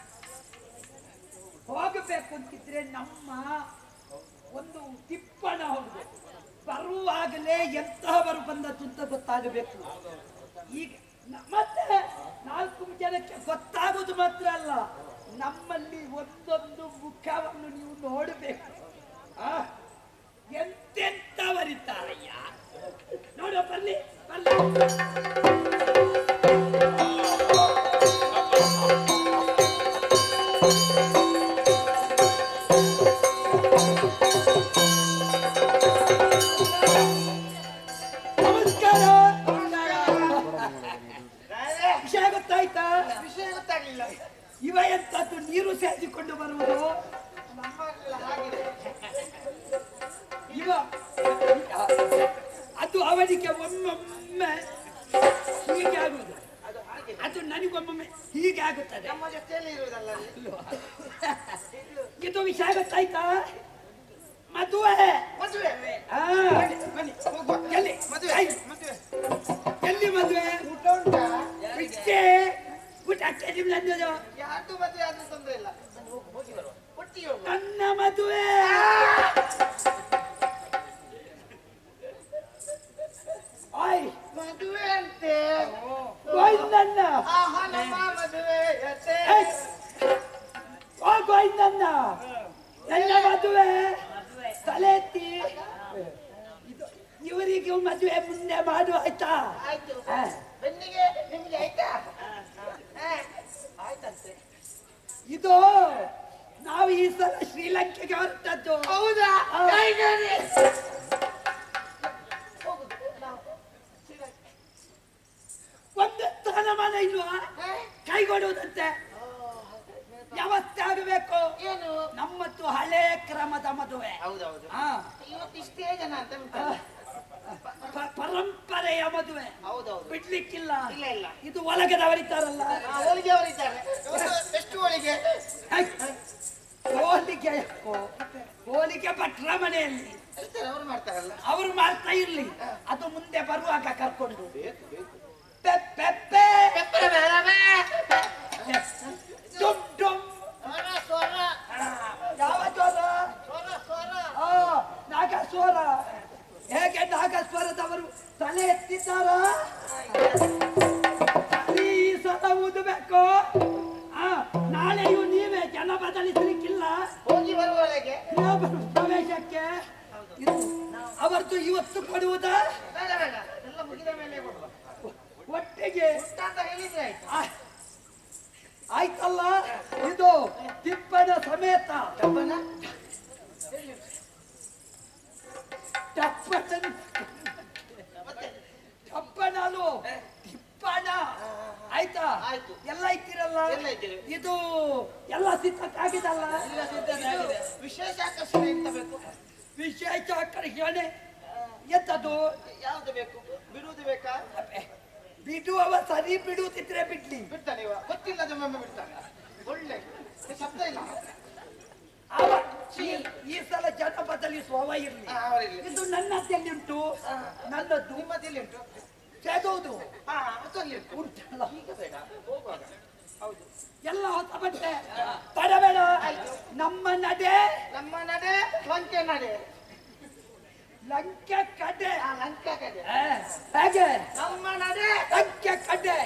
Speaker 4: ಹೋಗಬೇಕು ಅಂತಿದ್ರೆ ನಮ್ಮ ಒಂದು ತಿಪ್ಪಣ ಹೋಗ್ಬೇಕು ಬರುವಾಗಲೇ ಎಂತಹವರು ಬಂದದ್ದು ಅಂತ ಗೊತ್ತಾಗಬೇಕು ಈಗ ನ- ಮತ್ತೆ ನಾಲ್ಕು ಜನಕ್ಕೆ ಗೊತ್ತಾಗೋದು ಮಾತ್ರ ಅಲ್ಲ ನಮ್ಮಲ್ಲಿ ಒಂದೊಂದು ಮುಖವನ್ನು ನೀವು ನೋಡಬೇಕು ಆ ಎಂತೆಂತವರಿದ್ದಾರಯ್ಯ ನೋಡು ಬರ್ಲಿ ಬರ್ಲಿ ನಮಸ್ಕಾರ ವಿಷಯ ಗೊತ್ತಾಯ್ತಾ
Speaker 5: ವಿಷಯ ಗೊತ್ತಾಗ್ಲಿಲ್ಲ
Speaker 4: ಇವ ಎಂತದ್ದು ನೀರು ಸೇರಿಸಿಕೊಂಡು ಬರುವುದು
Speaker 5: ನಮ್ಮಲ್ಲ ಹಾಗಿದೆ
Speaker 4: ಇವ ಅದು ಅವನಿಗೆ ಒಮ್ಮೊಮ್ಮೆ ಹೀಗೆ ಆಗುವುದು
Speaker 5: ಅದು ಹಾಗೆ
Speaker 4: ಅದು ನನಗೊಮ್ಮೊಮ್ಮೆ ಹೀಗೆ ಆಗುತ್ತದೆ
Speaker 5: ನಮ್ಮ ಜೊತೆಯಲ್ಲಿ ಇರುವುದಲ್ಲ ಅಲ್ಲಿ.
Speaker 4: ಇದು ವಿಷಯ ಗೊತ್ತಾಯ್ತಾ ಮದುವೆ
Speaker 5: ಮದುವೆ
Speaker 4: ಆ,
Speaker 5: ಬನ್ನಿ ಹೋಗುವ
Speaker 4: ಎಲ್ಲಿ
Speaker 5: ಮದುವೆ
Speaker 4: ಐ,
Speaker 5: ಮದುವೆ
Speaker 4: ಎಲ್ಲಿ ಮದುವೆ
Speaker 5: ಊಟ ಉಂಟಾ
Speaker 4: ಬಿಟ್ಟೆ ಊಟ ನಿಮ್ ನನ್ನದು
Speaker 5: ಯಾರ್ದು ಮದುವೆ ಆದ್ರೂ ತೊಂದ್ರೆ ಇಲ್ಲ ಬನ್ನಿ, ಹೋಗು, ಹೋಗಿ ಬರುವ ಒಟ್ಟಿಗೆ ಹೋಗುವ
Speaker 4: ನನ್ನ ಮದುವೆ ಓಯ್
Speaker 5: ಮದುವೆ ಅಂತೆ
Speaker 4: ಗೋವಿಂದಣ್ಣ
Speaker 5: ಆಹಾ ನಮ್ಮ ಮದುವೆ ಯತೆ.
Speaker 4: ಏಯ್! ಓ ಗೋವಿಂದಣ್ಣ ನನ್ನ ಮದುವೆ ತಲೆ ಎತ್ತಿ ಇದು ಇವರಿಗೆ ಮದುವೆ ಮುಂದೆ ಮಾಡು ಆಯ್ತಾ
Speaker 5: ಆಯ್ತು
Speaker 4: ಆ,
Speaker 5: ಬೆನ್ನಿಗೆ ನಿಮ್ಗೆ ಆಯ್ತಾ ಹಾ, ಆಯ್ತಂತೆ
Speaker 4: ಇದು ನಾವು ಈ ಸಲ ಶ್ರೀಲಂಕೆಗೆ ಹೊರಟದ್ದು
Speaker 5: ಹೌದಾ
Speaker 4: ಆ.
Speaker 5: ಕೈಗಾರಿ. ಹೋಗುದು ನಾವು ಶ್ರೀಲಂಕೆ.
Speaker 4: ಒಂದು ಸ್ಥಾನಮಾನ ಇಲ್ವಾ
Speaker 5: ಹಾ?
Speaker 4: ಕೈಗೊಡುವುದಂತೆ
Speaker 5: ಓ, ಹಾಗೆ.
Speaker 4: ವ್ಯವಸ್ಥೆ ಆಗಬೇಕು
Speaker 5: ಏನು
Speaker 4: ನಮ್ಮತ್ತು ಹಳೆ ಕ್ರಮದ ಮದುವೆ
Speaker 5: ಹೌದೌದು
Speaker 4: ಆ,
Speaker 5: ಇವತ್ತು ಇಷ್ಟೇ ಜನ ಅಂತ ಉಂಟಲ್ಲ
Speaker 4: ಪ- ಪರಂಪರೆಯ ಮದುವೆ
Speaker 5: ಹೌದೌದು
Speaker 4: ಬಿಡ್ಲಿಕ್ಕಿಲ್ಲ
Speaker 5: ಇಲ್ಲ ಇಲ್ಲ
Speaker 4: ಇದು ಒಳಗದವರಿದ್ದಾರಲ್ಲ
Speaker 5: ಆ, ಹೋಳಿಗೆ ಅವರಿದ್ದಾರೆ ಎಷ್ಟು ಹೋಳಿಗೆ
Speaker 4: ಐ, ಹೋಲಿಗೆ ಓ, ಹೋಲಿಗೆ ಭಟ್ರ ಮನೆಯಲ್ಲಿ
Speaker 5: ಇರ್ತಾರೆ ಅವರು ಮಾಡ್ತಾರಲ್ಲ
Speaker 4: ಅವರು ಮಾಡ್ತಾ ಇರ್ಲಿ ಅದು ಮುಂದೆ ಬರುವಾಗ ಕರ್ಕೊಂಡು
Speaker 5: ಬೇಕು ಬೇಕು
Speaker 4: ಪೆ, ಪೆ, ಪೆ.
Speaker 5: ಪೆಪ್ಪರ ಬೇಡವೇ?
Speaker 4: ಡುಮ್, ಡುಮ್.
Speaker 5: ಸ್ವರ ಸ್ವರ
Speaker 4: ಆ, ಯಾವ ಜ್ವರ
Speaker 5: ಸ್ವರ ಸ್ವರ
Speaker 4: ಆ, ನಾಗಸ್ವರ ಹೇಗೆ ನಾಗಸ್ವರದವರು ತಲೆ ಎತ್ತಿದ್ದಾರ ಈ ಸಲ ಊದಬೇಕು ಆ, ನಾಳೆಯೂ ನೀವೇ ಜನ ಬದಲಿಸಲಿಕ್ಕಿಲ್ಲ
Speaker 5: ಹೋಗಿ ಬರುವವರೆಗೆ
Speaker 4: ಇನ್ನೊಬ್ಬರು ಪ್ರವೇಶಕ್ಕೆ ಇದು ಅವರದ್ದು ಇವತ್ತು ಕೊಡುವುದಾ
Speaker 5: ಬೇಡ ಬೇಡ ಎಲ್ಲ ಮುಗಿದ ಮೇಲೆ ಕೊಡುವ
Speaker 4: ಒಟ್ಟಿಗೆ
Speaker 5: ಊಟ ಅಂತ ಹೇಳಿದ್ರೆ ಆಯ್ತು
Speaker 4: ಆ, ಆಯ್ತಲ್ಲ ಇದು ತಿಪ್ಪನ ಸಮೇತ
Speaker 5: ಕಬ್ಬನ ಆಕರ್ಷಣೆ ಎಂತ ಬೇಕು
Speaker 4: ವಿಶೇಷ ಆಕರ್ಷಣೆ ಎಂತದು
Speaker 5: ಯಾವ್ದು ಬೇಕು ಬಿಡುವುದು ಬೇಕಾ
Speaker 4: ಅಬ್ಬೆ, ಬಿಡುವವ ಸರಿ ಬಿಡುತ್ತಿದ್ರೆ ಬಿಡ್ಲಿ
Speaker 5: ಬಿಡ್ತಾನೆ ಇವ ಗೊತ್ತಿಲ್ಲದ ಒಮ್ಮೆ ಬಿಡ್ತಾನೆ ಒಳ್ಳೆ ಈ ಶಬ್ದ ಇಲ್ಲ
Speaker 4: ಅವ ಈ- ಈ ಸಲ ಜನ ಬದಲಿಸುವವ ಇರ್ಲಿ
Speaker 5: ಹಾ, ಅವರಿರ್ಲಿ.
Speaker 4: ಇದು ನನ್ನದ್ದಲ್ಲಿ ಉಂಟು ನನ್ನದ್ದು
Speaker 5: ನಿಮ್ಮದಲ್ಲಿ ಉಂಟು
Speaker 4: ಸೇದೋದು
Speaker 5: ಹಾ ಅದಲ್ಲಿ ಉಂಟು
Speaker 4: ಉಂಟಲ್ಲ
Speaker 5: ಈಗ ಬೇಡ ಹೋಗುವಾಗ ಹೌದು
Speaker 4: ಎಲ್ಲ ಹೊಸ ಬಟ್ಟೆ ತಡಬೇಡ ನಮ್ಮ ನಡೆ
Speaker 5: ನಮ್ಮ ನಡೆ ಲಂಕೆ ನಡೆ
Speaker 4: ಲಂಕೆ ಕಡೆ
Speaker 5: ಆ ಲಂಕ ಕಡೆ
Speaker 4: ಆ, ಹೇಗೆ
Speaker 5: ನಮ್ಮ ನಡೆ
Speaker 4: ಲಂಕೆ ಕಡೆ